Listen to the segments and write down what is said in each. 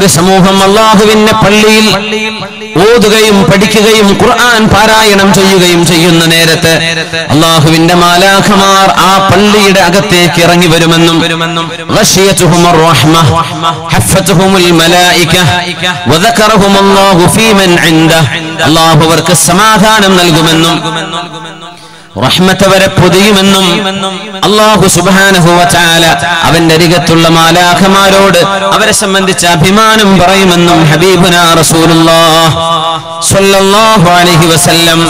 ഒരു സമൂഹം അള്ളാഹുവിന്റെ പള്ളിയിൽ ഓതുകയും പഠിക്കുകയും ഖുർആൻ പാരായണം ചെയ്യുകയും ചെയ്യുന്ന നേരത്ത് അള്ളാഹുവിന്റെ മാലാഖമാർ ആ പള്ളിയുടെ അകത്തേക്ക് ഇറങ്ങി വരുമെന്നും غشيتهم الرحمة حفتهم الملائكة وذكرهم الله في من عنده الله അവർക്ക് സമാധാനം നൽകുമെന്നും റഹ്മത്ത് അവരെ പൊതിയുമെന്നും അള്ളാഹു സുബാനഹുവ ചാല അവന്റെ അരികത്തുള്ള മാലാഖമാരോട് അവരെ സംബന്ധിച്ച് അഭിമാനം പറയുമെന്നും ഹബീബുന റസൂലുള്ളാഹ് സ്വല്ലല്ലാഹു അലൈഹി വസല്ലം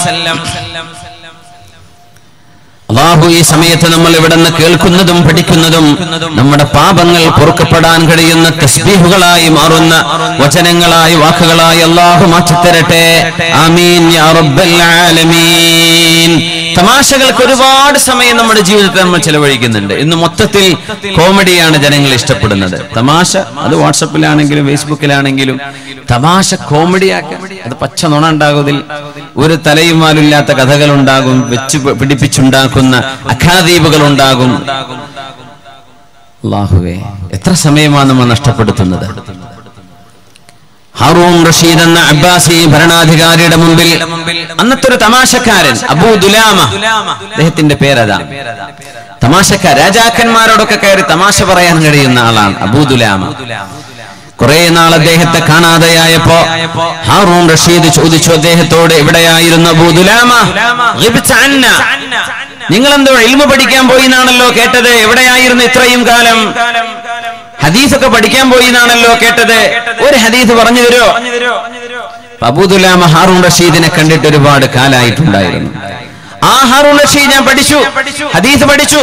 അള്ളാഹു ഈ സമയത്ത് നമ്മൾ ഇവിടെ നിന്ന് കേൾക്കുന്നതും പഠിക്കുന്നതും നമ്മുടെ പാപങ്ങൾ പൊറുക്കപ്പെടാൻ കഴിയുന്ന തസ്ബീഹുകളായി മാറുന്ന വചനങ്ങളായി വാക്കുകളായി അള്ളാഹു മാറ്റിത്തരട്ടെ ആമീൻ യാ റബ്ബൽ ആലമീൻ തമാശകൾക്ക് ഒരുപാട് സമയം നമ്മുടെ ജീവിതത്തിൽ നമ്മൾ ചെലവഴിക്കുന്നുണ്ട് ഇന്ന് മൊത്തത്തിൽ കോമഡിയാണ് ജനങ്ങൾ ഇഷ്ടപ്പെടുന്നത് തമാശ അത് വാട്സപ്പിലാണെങ്കിലും ഫേസ്ബുക്കിലാണെങ്കിലും തമാശ കോമഡിയാക്കാൻ അത് പച്ച നുണ ഉണ്ടാകുന്നതിൽ ഒരു തലയും വാലില്ലാത്ത കഥകൾ ഉണ്ടാകും വെച്ച് പിടിപ്പിച്ചുണ്ടാക്കുന്ന അഖാദീപുകൾ ഉണ്ടാകും അള്ളാഹുവേ എത്ര സമയമാണ് നമ്മൾ നഷ്ടപ്പെടുത്തുന്നത് ഹാറൂൺ റഷീദ് എന്ന അബ്ബാസി ഭരണാധികാരിയുടെ മുമ്പിൽ അന്നത്തെ ഒരു തമാശക്കാരൻ അബൂ ദുലാമ അദ്ദേഹത്തിന്റെ പേരതാ തമാശക്കാർ രാജാക്കന്മാരോടൊക്കെ കയറി തമാശ പറയാൻ കഴിയുന്ന ആളാണ് അബൂ ദുലാമ കുറെ നാൾ അദ്ദേഹത്തെ കാണാതെയായപ്പോ ഹാറൂൺ റഷീദ് ചോദിച്ചു അദ്ദേഹത്തോട് എവിടെയായിരുന്നു അബൂ ദുലാമ ഗിബ്ത അന്ന. നിങ്ങൾ എന്തോ ഇൽമ പഠിക്കാൻ പോയി എന്നാണല്ലോ കേട്ടത് എവിടെയായിരുന്നു ഇത്രയും കാലം ഹദീസൊക്കെ പഠിക്കാൻ പോയി എന്നാണല്ലോ കേട്ടത് ഒരു ഹദീസ് പറഞ്ഞു തരോ അബൂദുലാമ ഹാറൂൺ റഷീദിനെ കണ്ടിട്ട് ഒരുപാട് കാലായിട്ടുണ്ടായിരുന്നു ആ ഹാറൂൺ റഷീദ് ഞാൻ പഠിച്ചു ഹദീസ് പഠിച്ചു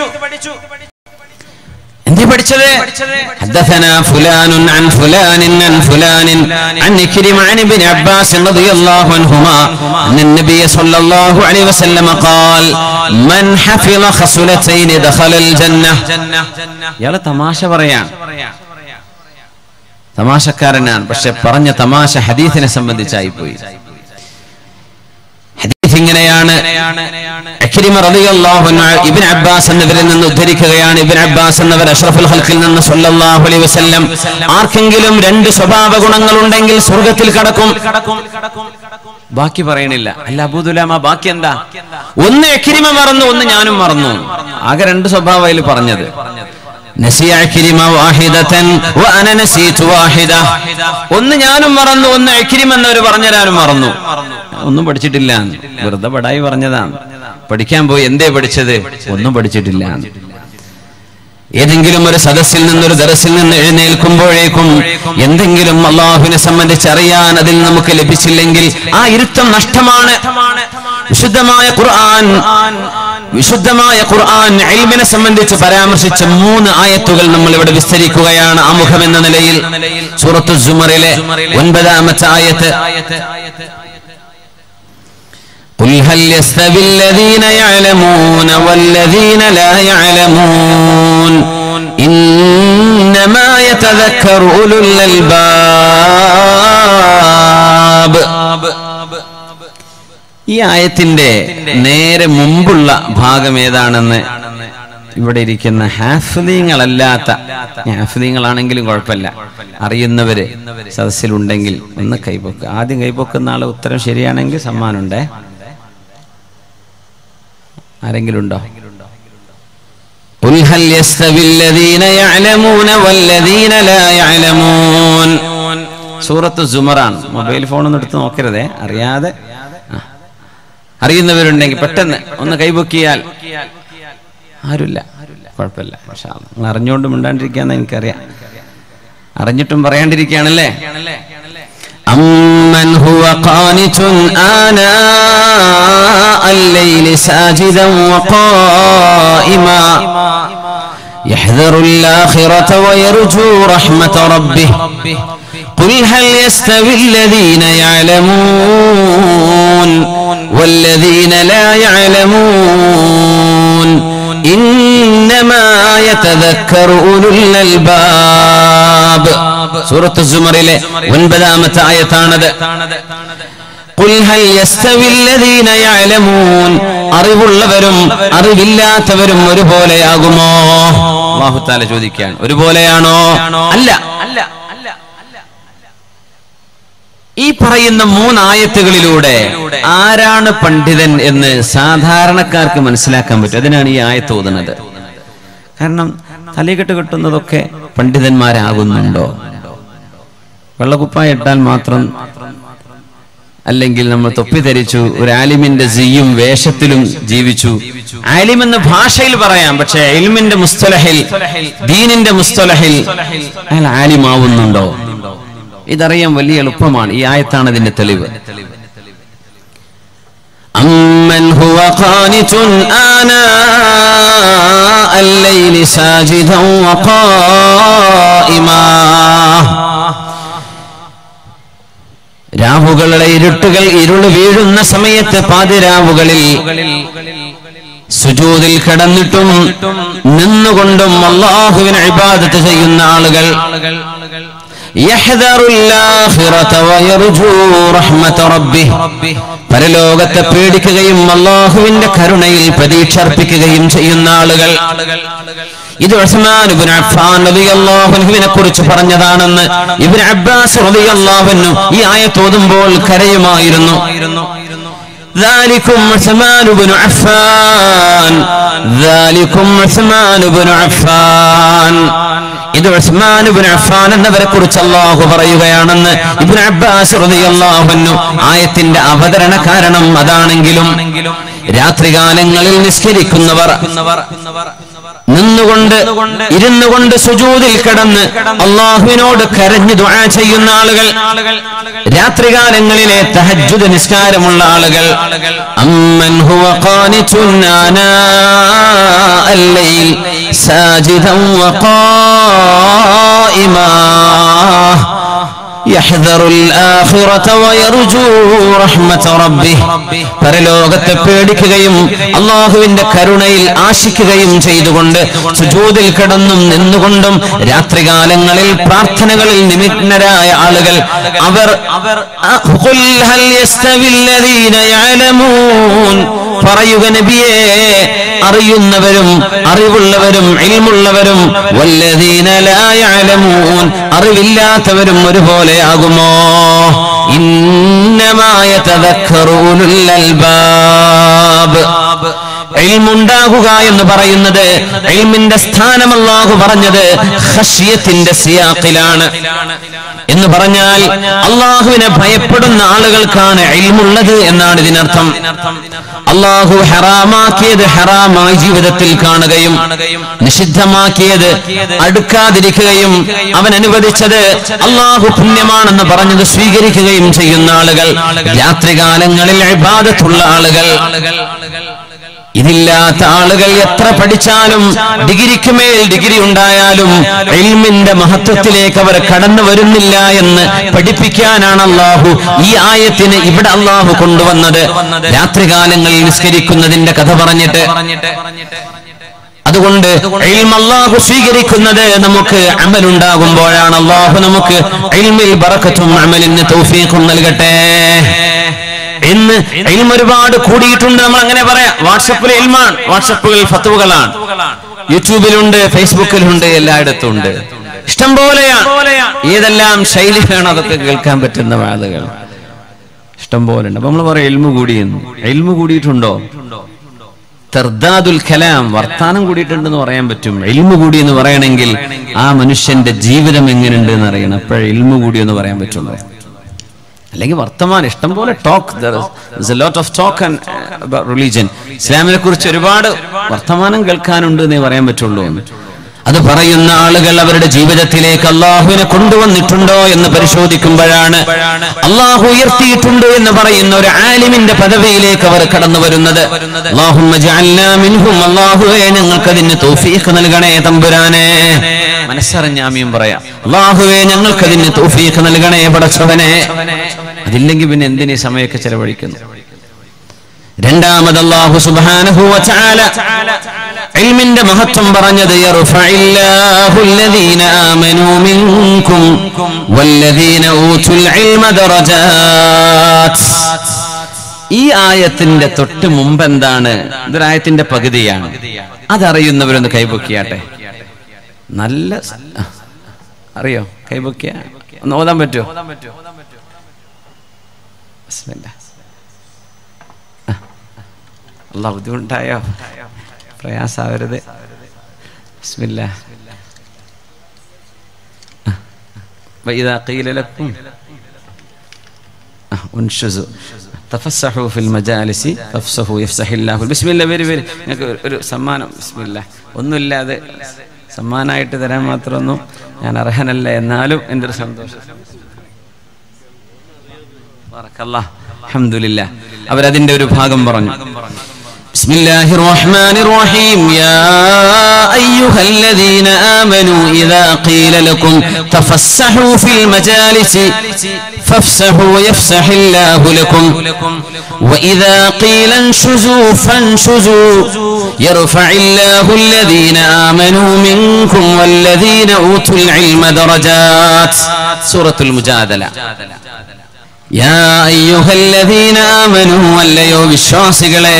എന്തേ പഠിച്ചത് حدثنا فلان عن فلان عن فلان عن كريم عن ابن عباس رضي الله عنهما أن النبي صلى الله عليه وسلم قال من حفظ خصلتين دخل الجنة ഇയാള് തമാശ പറയാൻ തമാശക്കാരനാണ് പക്ഷെ പറഞ്ഞ തമാശ ഹദീസിനെ സംബന്ധിച്ചായി പോയി ഹദീസ് ഇങ്ങനെയാണ് അക്രിമ റളിയല്ലാഹു അൻഹു ഇബ്നു അബ്ബാസ് എന്നവരിൽ നിന്ന് ഉദ്ധരിക്കുകയാണ് ഇബ്നു അബ്ബാസ് എന്നവർ അഷ്റഫുൽ ഖൽഖിൽ നിന്ന് സല്ലല്ലാഹു അലൈഹി വസല്ലം ആർക്കെങ്കിലും രണ്ട് സ്വഭാവ ഗുണങ്ങൾ ഉണ്ടെങ്കിൽ സ്വർഗ്ഗത്തിൽ കടക്കും ബാക്കി പറയണില്ല അല്ല അബൂദുലാമ ബാക്കി എന്താ ഒന്ന് എക്കിരിമ മറന്നു ഒന്ന് ഞാനും മറന്നു ആകെ രണ്ട് സ്വഭാവം അതിൽ പറഞ്ഞത് നസിയ അക്രിമ വാഹിദതൻ വഅന നസീതു വാഹിദ ഒന്ന് ഞാനും മറന്നു ഒന്ന് അക്രിമ എന്നവർ പറഞ്ഞുതരാനും മറന്നു ഒന്നും പഠിച്ചിട്ടില്ല വെറുതെ പടായി പറഞ്ഞതാണ് പഠിക്കാൻ പോയി എന്തേ പഠിച്ചത് ഒന്നും പഠിച്ചിട്ടില്ല ഏതെങ്കിലും ഒരു സദസ്സിൽ നിന്നൊരു ദറസിൽ നിന്ന് എഴുന്നേൽക്കുമ്പോഴേക്കും എന്തെങ്കിലും അള്ളാഹുവിനെ സംബന്ധിച്ച് അറിയാൻ അതിൽ നമുക്ക് ലഭിച്ചില്ലെങ്കിൽ ആ ഇരുത്തം നഷ്ടമാണ് വിശുദ്ധമായ ഖുർആൻ വിശുദ്ധമായ ഖുർആൻ ഇൽമിനെ സംബന്ധിച്ച് പരാമർശിച്ച മൂന്ന് ആയത്തുകൾ നമ്മൾ ഇവിടെ വിസ്തരിക്കുകയാണ് ആമുഖം എന്ന നിലയിൽ സൂറത്തു സുമറിലെ ഒൻപതാമത്തെ ആയത്ത് قل هل يستوي الذين يعلمون والذين لا يعلمون إنما يتذكر أولو الألباب ഈ ആയത്തിന്റെ നേരെ മുമ്പുള്ള ഭാഗം ഏതാണെന്ന് ഇവിടെ ഇരിക്കുന്ന ഹാഫിദീങ്ങളല്ലാത്ത ഹാഫിദീങ്ങളാണെങ്കിലും കുഴപ്പമില്ല അറിയുന്നവര് സദസ്സിലുണ്ടെങ്കിൽ ഒന്ന് കൈപൊക്കുക ആദ്യം കൈപൊക്കുന്ന ആളെ ഉത്തരം ശരിയാണെങ്കിൽ സമ്മാനമുണ്ടേ ആരെങ്കിലും ഉണ്ടോ قل هل يستوي الذين يعلمون والذين لا يعلمون സൂറത്ത് സുമറാണ് മൊബൈൽ ഫോൺ ഒന്നും എടുത്ത് നോക്കരുതേ അറിയാതെ ആ. അറിയുന്നവരുണ്ടെങ്കിൽ പെട്ടെന്ന് ഒന്ന് കൈപൊക്കിയാൽ ആരുമില്ല കുഴപ്പമില്ല പക്ഷെ നിങ്ങൾ അറിഞ്ഞുകൊണ്ട് മിണ്ടാണ്ടിരിക്കാന്ന് എനിക്കറിയാം അറിഞ്ഞിട്ടും പറയാണ്ടിരിക്കുകയാണല്ലേ أمن هو قانت آناء الليل ساجدا وقائما يحذر الآخرة ويرجو رحمة ربه قل هل يستوي الذين يعلمون والذين لا يعلمون إنما يتذكر أولو الألباب സൂറത്ത് സുമറിലെ ഒൻപതാമത്തെ ആയത്താണത് قل هل يستوي الذين يعلمون അറിവുള്ളവരും അറിവില്ലാത്തവരും ഒരുപോലെയാകുമോ അല്ലാഹു തആല ചോദിക്കുകയാണ് ഒരുപോലെയാണോ അല്ല ഈ പറയുന്ന മൂന്നായത്തുകളിലൂടെ ആരാണ് പണ്ഡിതൻ എന്ന് സാധാരണക്കാർക്ക് മനസ്സിലാക്കാൻ പറ്റും അതിനാണ് ഈ ആയത്ത് ഓതുന്നത് കാരണം തലകെട്ട് കെട്ടുന്നതൊക്കെ പണ്ഡിതന്മാരാകുന്നുണ്ടോ വെള്ളക്കുപ്പായ ഇട്ടാൽ മാത്രം അല്ലെങ്കിൽ നമ്മൾ തൊപ്പി ധരിച്ചു ഒരു ആലിമിന്റെ സിയും വേഷത്തിലും ജീവിച്ചു ആലിം എന്ന ഭാഷയിൽ പറയാം പക്ഷെ എൽമിന്റെ മുസ്തലഹിൽ ദീനിന്റെ മുസ്തലഹിൽ അയാൾ ആലിമാവുന്നുണ്ടോ ഇതറിയാൻ വലിയ എളുപ്പമാണ് ഈ ആയത്താണ് ഇതിന്റെ തെളിവ് أمن هو قانت آناء الليل ساجدا وقائما രാവുകളുടെ ഇരുട്ടുകൾ ഇരുള് വീഴുന്ന സമയത്ത് പാതിരാവുകളിൽ സുജൂതിൽ കിടന്നിട്ടും നിന്നുകൊണ്ടും അള്ളാഹുവിന് ഇബാദത്ത് ചെയ്യുന്ന ആളുകൾ يحذر الآخرة ويرجو رحمة ربه പരലോകത്തെ പേടിക്കുകയും അള്ളാഹുവിന്റെ കരുണയിൽ പ്രതീക്ഷ അർപ്പിക്കുകയും ചെയ്യുന്ന ആളുകൾ ഇത് ഉസ്മാൻ ഇബ്നു അഫ്ഫാൻ റളിയല്ലാഹു അൻഹുവിനെ കുറിച്ച് പറഞ്ഞതാണെന്ന് ഇബ്നു അബ്ബാസ് റളിയല്ലാഹു അൻഹു ഈ ആയത്ത് ഓതുമ്പോൾ കരയുമായിരുന്നു ذلكم عثمان بن عفان ذلكم عثمان بن عفان ഇത് ഉസ്മാൻ ഇബ്നു അഫ്ഫാൻ എന്നവരെ കുറിച്ച് അള്ളാഹു പറയുകയാണെന്ന് ഇബ്നു അബ്ബാസ് റളിയല്ലാഹു അൻഹു ആയത്തിന്റെ അവതരണ കാരണം അതാണെങ്കിലും രാത്രികാലങ്ങളിൽ നിസ്കരിക്കുന്നവർ നിന്നുകൊണ്ട് ഇരുന്നു കൊണ്ട് സുജൂതിൽ കിടന്ന് അള്ളാഹുവിനോട് കരഞ്ഞു ദുആ ചെയ്യുന്ന ആളുകൾ രാത്രികാലങ്ങളിലെ തഹജ്ജുദ് നിസ്കാരമുള്ള ആളുകൾ അമ്മൻ ഹുവ ഖാനിതുൻ ആനാഅ الليل ساجدا وقائما يحذر الآخرة ويرجو رحمة ربه പരലോകത്തെ പേടിക്കുകയും അള്ളാഹുവിന്റെ കരുണയിൽ ആശിക്കുകയും ചെയ്തുകൊണ്ട് സുജൂതിൽ കിടന്നും നിന്നുകൊണ്ടും രാത്രികാലങ്ങളിൽ പ്രാർത്ഥനകളിൽ നിമഗ്നരായ ആളുകൾ അവർ അവർ ഖുൽ ഹൽ യസ്തവില്ലദീന യഅലമൂൻ പറയുക നബിയേ അറിയുന്നവരും അറിവുള്ളവരും ഇൽമുള്ളവരും വല്ലദീന ലാ യഅലമൂൻ അറിവില്ലാത്തവരും ഒരുപോലെയാകുമോ ഇന്നമായ തദക്കറൂലുൽ അൽബാബ് ഇൽമുണ്ടാകുക എന്ന് പറയുന്നത് ഇൽമിന്റെ സ്ഥാനം അല്ലാഹു പറഞ്ഞത് ഖശ്യത്തിന്റെ സിയാഖിലാണ് എന്ന് പറഞ്ഞാൽ അള്ളാഹുവിനെ ഭയപ്പെടുന്ന ആളുകൾക്കാണ് ഇൽമുള്ളത് എന്നാണ് ഇതിനർത്ഥം അള്ളാഹു ഹറാമാക്കിയത് ഹറാമായി ജീവിതത്തിൽ കാണുകയും നിഷിദ്ധമാക്കിയത് അടുക്കാതിരിക്കുകയും അവൻ അനുവദിച്ചത് അള്ളാഹു പുണ്യമാണെന്ന് പറഞ്ഞത് സ്വീകരിക്കുകയും ചെയ്യുന്ന ആളുകൾ രാത്രികാലങ്ങളിൽ ഇബാദത്തുള്ള ആളുകൾ ഇതില്ലാത്ത ആളുകൾ എത്ര പഠിച്ചാലും ഡിഗ്രിക്ക് മേൽ ഡിഗ്രി ഉണ്ടായാലും ഇൽമിന്റെ മഹത്വത്തിലേക്ക് അവർ കടന്നു വരുന്നില്ല എന്ന് പഠിപ്പിക്കാനാണ് അള്ളാഹു ഈ ആയത്തിന് ഇവിടെ അള്ളാഹു കൊണ്ടുവന്നത് രാത്രികാലങ്ങളിൽ നിസ്കരിക്കുന്നതിന്റെ കഥ പറഞ്ഞിട്ട് അതുകൊണ്ട് ഇൽമ് അള്ളാഹു സ്വീകരിക്കുന്നത് നമുക്ക് അമലുണ്ടാകുമ്പോഴാണ് അള്ളാഹു നമുക്ക് ഇൽമിൽ ബറക്കത്തും അമലിന് തൗഫീഖും നൽകട്ടെ ഇന്ന് ഇൽമ ഒരുപാട് കൂടിയിട്ടുണ്ട് നമ്മൾ അങ്ങനെ പറയാം വാട്സപ്പിൽ ഇൽമാണ് വാട്സപ്പുകൾ ഫത്തുവകളാണ് യൂട്യൂബിലുണ്ട് ഫേസ്ബുക്കിലുണ്ട് എല്ലായിടത്തും ഉണ്ട് ഇഷ്ടം പോലെയാണ് ഏതെല്ലാം ശൈലി വേണം അതൊക്കെ കേൾക്കാൻ പറ്റുന്ന ആളുകൾ ഇഷ്ടം പോലെ ഉണ്ട് അപ്പൊ നമ്മൾ പറയാം എൽമു കൂടിയെന്ന് എൽമു കൂടിയിട്ടുണ്ടോ തെർദാദുൽ കലാം വർത്താനം കൂടിയിട്ടുണ്ടെന്ന് പറയാൻ പറ്റും എൽമു കൂടി എന്ന് പറയണമെങ്കിൽ ആ മനുഷ്യന്റെ ജീവിതം എങ്ങനെയുണ്ട് എന്ന് അറിയണം അപ്പോഴേ എൽമു കൂടി എന്ന് പറയാൻ പറ്റുള്ളൂ അല്ലെങ്കിൽ വർത്തമാനം ഇഷ്ടം പോലെ talk lot of talk religion ഇസ്ലാമിനെ കുറിച്ച് ഒരുപാട് വർത്തമാനം കേൾക്കാനുണ്ട് എന്നേ പറയാൻ പറ്റുള്ളൂ അത് പറയുന്ന ആളുകൾ അവരുടെ ജീവിതത്തിലേക്ക് അള്ളാഹുവിനെ കൊണ്ടുവന്നിട്ടുണ്ടോ എന്ന് പരിശോധിക്കുമ്പോഴാണ് അള്ളാഹു ഉയർത്തിയിട്ടുണ്ട് എന്ന് പറയുന്ന ഒരു ആലിമിന്റെ പദവിയിലേക്ക് അവർ കടന്നു വരുന്നത് അള്ളാഹുവെ ഞങ്ങൾക്ക് അതിന് തൗഫീഖ് നൽകണേ തമ്പുരാനെ മനസ്സറിഞ്ഞാമിയും പറയാം അള്ളാഹുവെ ഞങ്ങൾക്ക് അതിന് തൗഫീഖ് നൽകണേ പടച്ചവനെ അതില്ലെങ്കിൽ പിന്നെ എന്തിനീ സമയമൊക്കെ ചെലവഴിക്കുന്നു രണ്ടാമത് അള്ളാഹു സുബ്ഹാനഹു വ തആല ഇൽമിന്റെ മഹത്വം പറഞ്ഞത് യർഫഇല്ലാഹു അല്ലദീന ആമനൂ മിൻകും വല്ലദീന ഊതുൽ ഇൽമ ദറജാത്ത് ഈ ആയത്തിന്റെ തൊട്ട് മുമ്പ് എന്താണ് ഇതൊരു ആയത്തിന്റെ പകുതിയാണ് അതറിയുന്നവരൊന്ന് കൈപൊക്കിയാട്ടെ നല്ല അറിയോ കൈപൊക്കിയ ഒന്ന് ഓതാൻ പറ്റുമോ ബിസ്മില്ലാ. ആ. അല്ലാ ബുദ്ധിമുട്ടായോ പ്രയാസാവരുത് ബിസ്മില്ലാ. ആ. وإذا قيل لكم ആ, ഉൻഷുസു. തഫസ്സഹു ഫിൽ മജാലിസി തഫ്സഹു യഫ്സഹില്ലാഹു ബിസ്മില്ല വരി വരി നിങ്ങൾക്ക് ഒരു- ഒരു സമ്മാനം ബിസ്മില്ല ഒന്നുമില്ലാതെ സമ്മാനമായിട്ട് തരാൻ മാത്രമൊന്നും ഞാൻ അർഹനല്ല എന്നാലും എൻ്റെ ഒരു സന്തോഷം ബറക്കല്ലാ. അൽഹംദുലില്ലാ. അവരതിന്റെ ഒരു ഭാഗം പറഞ്ഞു بسم الله الرحمن الرحيم يا أيها الذين آمنوا إذا قيل لكم تفسحوا في المجالس فافسحوا يفسح الله لكم وإذا قيل انشزوا فانشزوا يرفع الله الذين آمنوا منكم والذين أوتوا العلم درجات سورة المجادلة യാ അയ്യുഹല്ലദീന ആമനൂ അല്ലയോ വിശ്വാസികളെ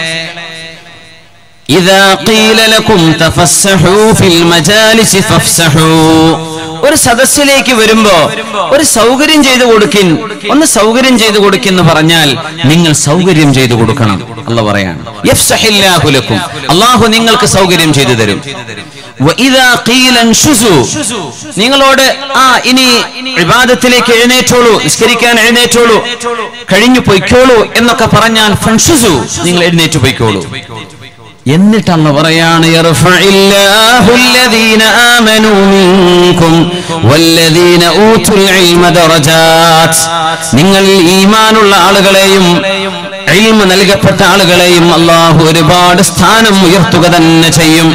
ഇദാ ഖീല ലക്കും തഫസ്സഹൂ ഫിൽ മജാലിസി ഫഫ്സഹൂ ഒരു സദസ്സിലേക്ക് വരുമ്പോ ഒരു സൗകര്യം ചെയ്തു കൊടുക്കിൻ ഒന്ന് സൗകര്യം ചെയ്തു കൊടുക്കിന്ന് പറഞ്ഞാൽ നിങ്ങൾ സൗകര്യം ചെയ്തു കൊടുക്കണം അല്ല പറയാണ് യഫ്സഹില്ലാഹു ലക്കും അള്ളാഹു നിങ്ങൾക്ക് സൗകര്യം ചെയ്തു തരും വഇദാ ഖീല അൻഷുസു നിങ്ങളോട് ആ ഇനി ഇബാദത്തിലേക്ക് എഴുന്നേറ്റോളൂ നിസ്കരിക്കാൻ എഴുന്നേറ്റോളൂ കഴിഞ്ഞു പൊയ്ക്കോളൂ എന്നൊക്കെ പറഞ്ഞാൽ ഫൻഷുസു നിങ്ങൾ എഴുന്നേറ്റ് പൊയ്ക്കോളൂ എന്നിട്ട് അന്ന് പറയാണ് യർഫഇല്ലാഹു الذين آمنوا منكم والذين أوتوا العلم درجات നിങ്ങൾ ഈമാനുള്ള ആളുകളെയും ഇൽമ നൽകപ്പെട്ട ആളുകളെയും അള്ളാഹു ഒരുപാട് സ്ഥാനം ഉയർത്തുക തന്നെ ചെയ്യും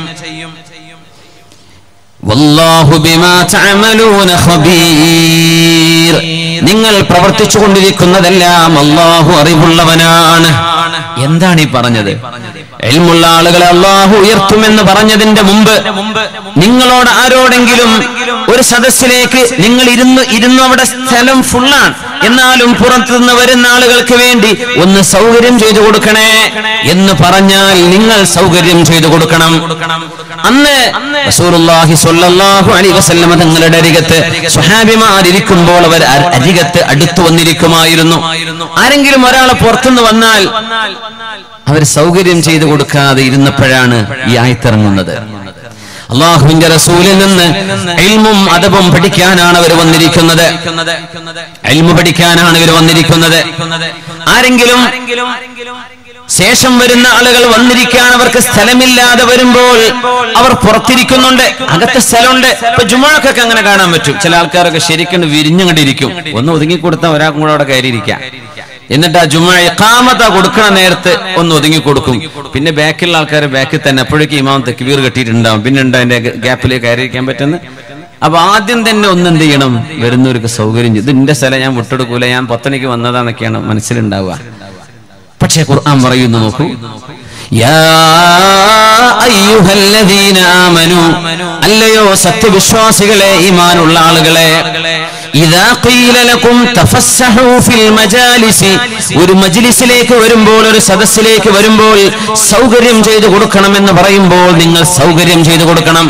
വല്ലാഹു ബിമാ തഅമലൂന ഖബീർ നിങ്ങൾ പ്രവർത്തിച്ചു കൊണ്ടിരിക്കുന്നതെല്ലാം അള്ളാഹു അറിവുള്ളവനാണ് എന്താണ് ഈ പറഞ്ഞത് എൽമുള്ള ആളുകളെ അള്ളാഹു ഉയർത്തുമെന്ന് പറഞ്ഞതിന്റെ മുമ്പ് നിങ്ങളോട് ആരോടെങ്കിലും ഒരു സദസ്സിലേക്ക് നിങ്ങൾ ഇരുന്ന് ഇരുന്ന് അവിടെ സ്ഥലം ഫുള്ളാണ് എന്നാലും പുറത്തുനിന്ന് വരുന്ന ആളുകൾക്ക് വേണ്ടി ഒന്ന് സൗകര്യം ചെയ്തു കൊടുക്കണേ എന്ന് പറഞ്ഞാൽ നിങ്ങൾ സൗകര്യം ചെയ്തു കൊടുക്കണം അന്ന് റസൂലുള്ളാഹി സ്വല്ലല്ലാഹു അലൈഹി വസല്ലമ തങ്ങളുടെ അരികത്ത് സ്വഹാബിമാരിയ്ക്കുമ്പോൾ അവർ അ- അരികത്ത് അടുത്തു വന്നിരിക്കുമായിരുന്നു ആരെങ്കിലും ഒരാളെ പുറത്തുനിന്ന് വന്നാൽ അവർ സൗകര്യം ചെയ്തു കൊടുക്കാതെ ഇരുന്നപ്പോഴാണ് ഈ ആയത്തിറങ്ങുന്നത് അള്ളാഹുവിന്റെ റസൂലിൽ നിന്ന് ഇൽമും അദബും പഠിക്കാനാണ് അവർ വന്നിരിക്കുന്നത് ഇൽമു പഠിക്കാനാണ് ഇവർ വന്നിരിക്കുന്നത് ആരെങ്കിലും ശേഷം വരുന്ന ആളുകൾ വന്നിരിക്കാൻ അവർക്ക് സ്ഥലമില്ലാതെ വരുമ്പോൾ അവർ പുറത്തിരിക്കുന്നുണ്ട് അകത്തെ സ്ഥലമുണ്ട് ഇപ്പൊ ജുമാക്കൊക്കെ അങ്ങനെ കാണാൻ പറ്റും ചില ആൾക്കാരൊക്കെ ശരിക്കും വിരിഞ്ഞുകൊണ്ടിരിക്കും ഒന്ന് ഒതുങ്ങിക്കൊടുത്താൽ ഒരാൾക്കും കൂടെ അവിടെ കയറിയിരിക്കാം എന്നിട്ട് ആ ജുമാ ഇഖാമത്ത കൊടുക്കണ നേരത്ത് ഒന്ന് ഒതുങ്ങി കൊടുക്കും പിന്നെ ബാക്കിലുള്ള ആൾക്കാർ ബാക്കിൽ തന്നെ അപ്പോഴേക്കും ഇമാം തെക്കുവീർ കെട്ടിയിട്ടുണ്ടാവും പിന്നെ ഉണ്ട് അതിന്റെ ഗ്യാപ്പിലേക്ക് കയറിയിരിക്കാൻ പറ്റുന്ന അപ്പൊ ആദ്യം തന്നെ ഒന്ന് എന്ത് ചെയ്യണം വരുന്നവർക്ക് സൗകര്യം ചെയ്യും. ഇത് എന്റെ സ്ഥലം ഞാൻ വിട്ടെടുക്കൂല ഞാൻ പത്തണിക്ക് വന്നതാന്നൊക്കെയാണ് മനസ്സിലുണ്ടാവുക പക്ഷേ ഖുർആൻ പറയുന്നു നോക്കൂ യാ അയ്യുഹല്ലദീന ആമനു അല്ലയോ സത്യവിശ്വാസികളെ ഈമാനുള്ള ആളുകളെ ഇദാ ഖീല ലക്കും തഫസ്സഹു ഫിൽ മജാലിസി ഒരു മജ്ലിസിലേക്ക് വരുമ്പോൾ ഒരു സദസ്സിലേക്ക് വരുമ്പോൾ സൗകര്യം ചെയ്തു കൊടുക്കണമെന്ന് പറയുമ്പോൾ നിങ്ങൾ സൗകര്യം ചെയ്തു കൊടുക്കണം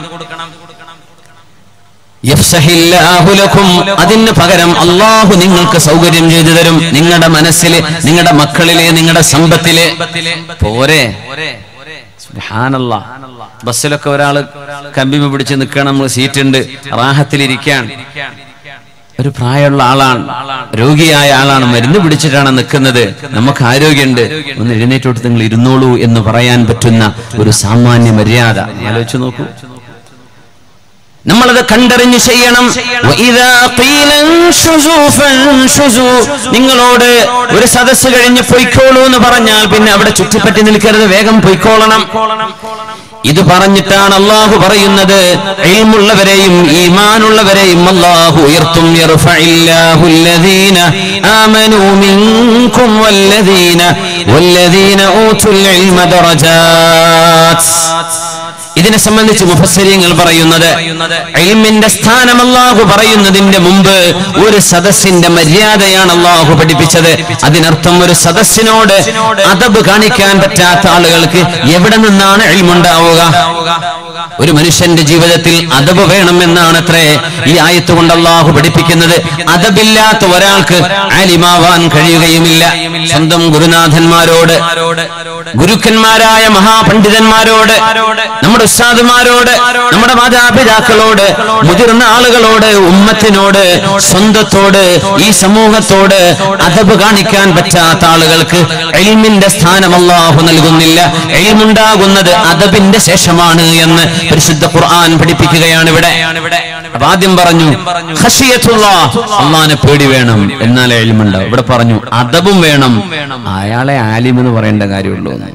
യഫ്സഹില്ലാഹു ലക്കും അതിന് പകരം അള്ളാഹു നിങ്ങൾക്ക് സൗകര്യം ചെയ്തു തരും നിങ്ങളുടെ മനസ്സില് നിങ്ങളുടെ മക്കളിലെ നിങ്ങളുടെ സമ്പത്തില് പോരെ സുബ്ഹാനല്ലാ. ബസ്സിലൊക്കെ ഒരാള് കമ്പിമ പിടിച്ച് നിൽക്കണം നമ്മൾ സീറ്റ് ഉണ്ട് റാഹത്തിലിരിക്കാൻ ഒരു പ്രായമുള്ള ആളാണ് രോഗിയായ ആളാണ് മരുന്ന് പിടിച്ചിട്ടാണ് നിൽക്കുന്നത് നമുക്ക് ആരോഗ്യമുണ്ട് ഒന്ന് എഴുന്നേറ്റ് കൊടുത്ത് നിങ്ങൾ ഇരുന്നോളൂ എന്ന് പറയാൻ പറ്റുന്ന ഒരു സാമാന്യ മര്യാദ ആലോചിച്ചു നോക്കൂ നമ്മളത് കണ്ടറിഞ്ഞ് ചെയ്യണം വഇദാ ഖീല അൻഷുസു ഫൻഷുസു. നിങ്ങളോട് ഒരു സദസ്സ് കഴിഞ്ഞ് പൊയ്ക്കോളൂ എന്ന് പറഞ്ഞാൽ പിന്നെ അവിടെ ചുറ്റിപ്പറ്റി നിൽക്കരുത് വേഗം പൊയ്ക്കോളണം ഇത് പറഞ്ഞിട്ടാണ് അള്ളാഹു പറയുന്നത് ഇൽമുള്ളവരെയും ഈമാനുള്ളവരെയും അള്ളാഹു ഉയർത്തും യർഫഇല്ലാഹു അല്ലദീന ആമനൂ മിൻകും വല്ലദീന വല്ലദീന ഊതുൽ ഇൽമ ദറജാത്ത് ഇതിനെ സംബന്ധിച്ച് മുഫസ്സിരിങ്ങൾ പറയുന്നത് ഇൽമിന്റെ സ്ഥാനം അള്ളാഹു പറയുന്നതിന്റെ മുമ്പ് ഒരു സദസ്സിന്റെ മര്യാദയാണ് അള്ളാഹു പഠിപ്പിച്ചത് അതിനർത്ഥം ഒരു സദസ്സിനോട് അതബ് കാണിക്കാൻ പറ്റാത്ത ആളുകൾക്ക് എവിടെ നിന്നാണ് ഇൽമുണ്ടാവുക ഒരു മനുഷ്യന്റെ ജീവിതത്തിൽ അതബ് വേണമെന്നാണ് അത്രേ ഈ ആയത്ത് കൊണ്ട് അള്ളാഹു പഠിപ്പിക്കുന്നത് അതബില്ലാത്ത ഒരാൾക്ക് ആലിമാവാൻ കഴിയുകയുമില്ല സ്വന്തം ഗുരുനാഥന്മാരോട് ഗുരുക്കന്മാരായ മഹാപണ്ഡിതന്മാരോട് നമ്മുടെ ഉസ്താദുമാരോട് നമ്മുടെ മാതാപിതാക്കളോട് മുതിർന്ന ആളുകളോട് ഉമ്മത്തിനോട് സ്വന്തത്തോട് ഈ സമൂഹത്തോട് അതബ് കാണിക്കാൻ പറ്റാത്ത ആളുകൾക്ക് എൽമിന്റെ സ്ഥാനം അള്ളാഹു നൽകുന്നില്ല എൽമുണ്ടാകുന്നത് അതബിന്റെ ശേഷമാണ് എന്ന് പരിശുദ്ധ ഖുർആൻ പഠിപ്പിക്കുകയാണ് ഇവിടെ അപ്പൊ ആദ്യം പറഞ്ഞു അള്ളാനെ പേടി വേണം എന്നാലേ എൽമുണ്ടാവും ഇവിടെ പറഞ്ഞു അതബും വേണം അയാളെ ആലിം എന്ന് പറയേണ്ട കാര്യമുള്ളൂ എന്ന്.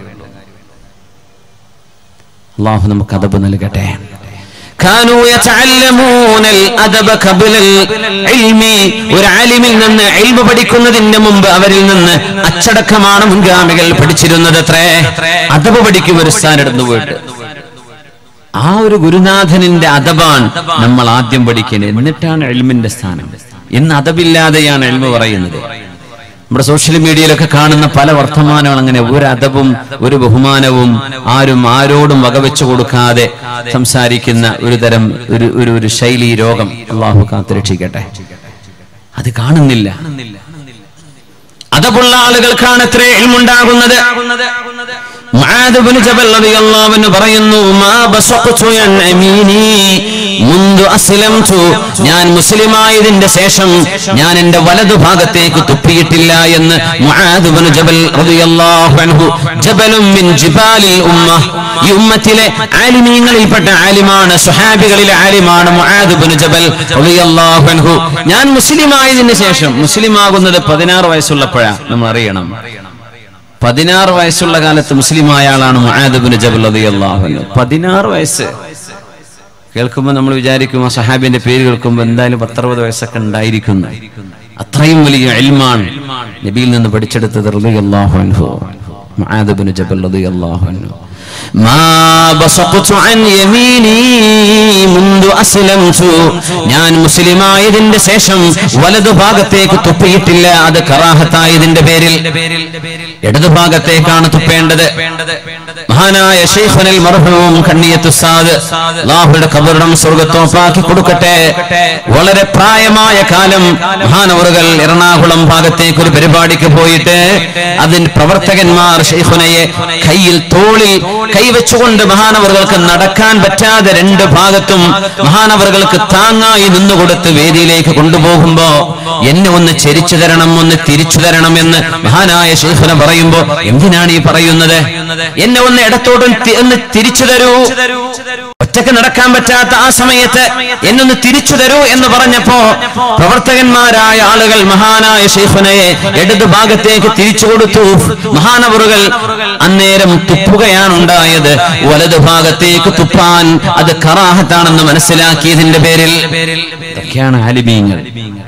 അള്ളാഹു നമുക്ക് അതബ് നൽകട്ടെ كانوا يتعلمون الأدب قبل العلم ഒരു ആലിമിൽ നിന്ന് ഇൽമ പഠിക്കുന്നതിന് മുമ്പ് അവരിൽ നിന്ന് അച്ചടക്കമാണ് മുൻഗാമികൾ പഠിച്ചിരുന്നത് അത്രേ അതബ് പഠിക്കും ഒരു സ്ഥാനെടുത്ത് പോയിട്ട് ആ ഒരു ഗുരുനാഥനിന്റെ അതബാൻ നമ്മൾ ആദ്യം പഠിക്കേണ്ടത് എന്നിട്ടാണ് എൽമിന്റെ സ്ഥാനം ഇന്ന് അതബില്ലാതെയാണ് എൽമ പറയുന്നത് നമ്മുടെ സോഷ്യൽ മീഡിയയിലൊക്കെ കാണുന്ന പല വർത്തമാനങ്ങൾ അങ്ങനെ ഒരു അതബും ഒരു ബഹുമാനവും ആരും ആരോടും വകവെച്ചു കൊടുക്കാതെ സംസാരിക്കുന്ന ഒരു തരം ഒരു ഒരു ഒരു ശൈലി രോഗം അള്ളാഹു കാത്തുരക്ഷിക്കട്ടെ അത് കാണുന്നില്ല അതബുള്ള ആളുകൾക്കാണ് എത്ര എൽമുണ്ടാകുന്നത് മുആദ് ഇബ്നു ജബൽ റളിയല്ലാഹു അൻഹു പറയുന്നു മാ ബസഖതു അൻ അമീനി മുൻദു അസ്ലംതു ഞാൻ മുസ്ലിമായതിന്റെ ശേഷം ഞാൻ എന്റെ വലതു ഭാഗത്തേക്ക് തുപ്പിയിട്ടില്ല എന്ന് മുആദ് ഇബ്നു ജബൽ റളിയല്ലാഹു അൻഹു ജബലും മിൻ ജിബാലിൽ ഉമ്മ ഈ ഉമ്മത്തിലെ ആലിമീങ്ങളിൽപ്പെട്ട ആലിമാണ് സുഹാബികളിലെ ആലിമാണ് മുആദ് ഇബ്നു ജബൽ റളിയല്ലാഹു അൻഹു ഞാൻ മുസ്ലിമായതിന് ശേഷം മുസ്ലിം ആകുന്നത് പതിനാറ് വയസ്സുള്ളപ്പോഴാണ് നമ്മൾ അറിയണം പതിനാറ് വയസ്സുള്ള കാലത്ത് മുസ്ലിമായ ആളാണ് മുആദബിന് ജബൽ റളിയല്ലാഹു അൻഹു പതിനാറ് വയസ്സ് കേൾക്കുമ്പോൾ നമ്മൾ വിചാരിക്കും ആ സഹാബിന്റെ പേര് കേൾക്കുമ്പോൾ എന്തായാലും പത്തറുപത് വയസ്സൊക്കെ ഉണ്ടായിരിക്കുന്നു അത്രയും വലിയ എൽമാണ് നബിയിൽ നിന്ന് പഠിച്ചെടുത്തത് റളിയല്ലാഹു അൻഹു മുആദബിന് ജബൽ റളിയല്ലാഹു അൻഹു മാ ബസഖതു അൻ യമീനി മുൻദു അസ്ലംതു ഞാൻ മുസ്ലിമായതിന്റെ ശേഷം വലതു ഭാഗത്തേക്ക് തുപ്പിയിട്ടില്ല അത് കറാഹത്തായതിന്റെ പേരിൽ ഇടതു ഭാഗത്തേക്കാണ് തുപ്പേണ്ടത് മഹാനായ ഷെയ്ഖുനൽ മർഹൂം കണ്ണിയത്ത് ഉസ്താദ് അല്ലാഹുവിന്റെ ഖബറിടം സ്വർഗ്ഗത്തോപ്പാക്കി കൊടുക്കട്ടെ വളരെ പ്രായമായ കാലം മഹാനവറുകൾ എറണാകുളം ഭാഗത്തേക്ക് ഒരു പരിപാടിക്ക് പോയിട്ട് അതിന് പ്രവർത്തകന്മാർ ഷെയ്ഖുനയെ കയ്യിൽ തോളിൽ കൈവച്ചുകൊണ്ട് മഹാനവറുകൾക്ക് നടക്കാൻ പറ്റാതെ രണ്ട് ഭാഗത്തും മഹാനവറുകൾക്ക് താങ്ങായി നിന്നുകൊടുത്ത് വേദിയിലേക്ക് കൊണ്ടുപോകുമ്പോ എന്നെ ഒന്ന് ചെരിച്ചു തരണം ഒന്ന് തിരിച്ചു തരണം എന്ന് മഹാനായ ഷെയ്ഖുന പറയുമ്പോ എന്തിനാണ് ഈ പറയുന്നത് എന്നെ ഒന്ന് ഇടത്തോട്ടും തി- ഒന്ന് തിരിച്ചു തരൂ ഒറ്റക്ക് നടക്കാൻ പറ്റാത്ത ആ സമയത്ത് എന്നൊന്ന് തിരിച്ചു തരൂ എന്ന് പറഞ്ഞപ്പോ പ്രവർത്തകന്മാരായ ആളുകൾ മഹാനായ ഷെയ്ഖുനയെ ഇടതു ഭാഗത്തേക്ക് തിരിച്ചു കൊടുത്തു മഹാനവറുകൾ അന്നേരം തുപ്പുകയാണ് ഉണ്ടായത് വലതു ഭാഗത്തേക്ക് തുപ്പാൻ അത് കറാഹത്താണെന്ന് മനസ്സിലാക്കിയതിന്റെ പേരിൽ ഇതൊക്കെയാണ് ആലിമീങ്ങൾ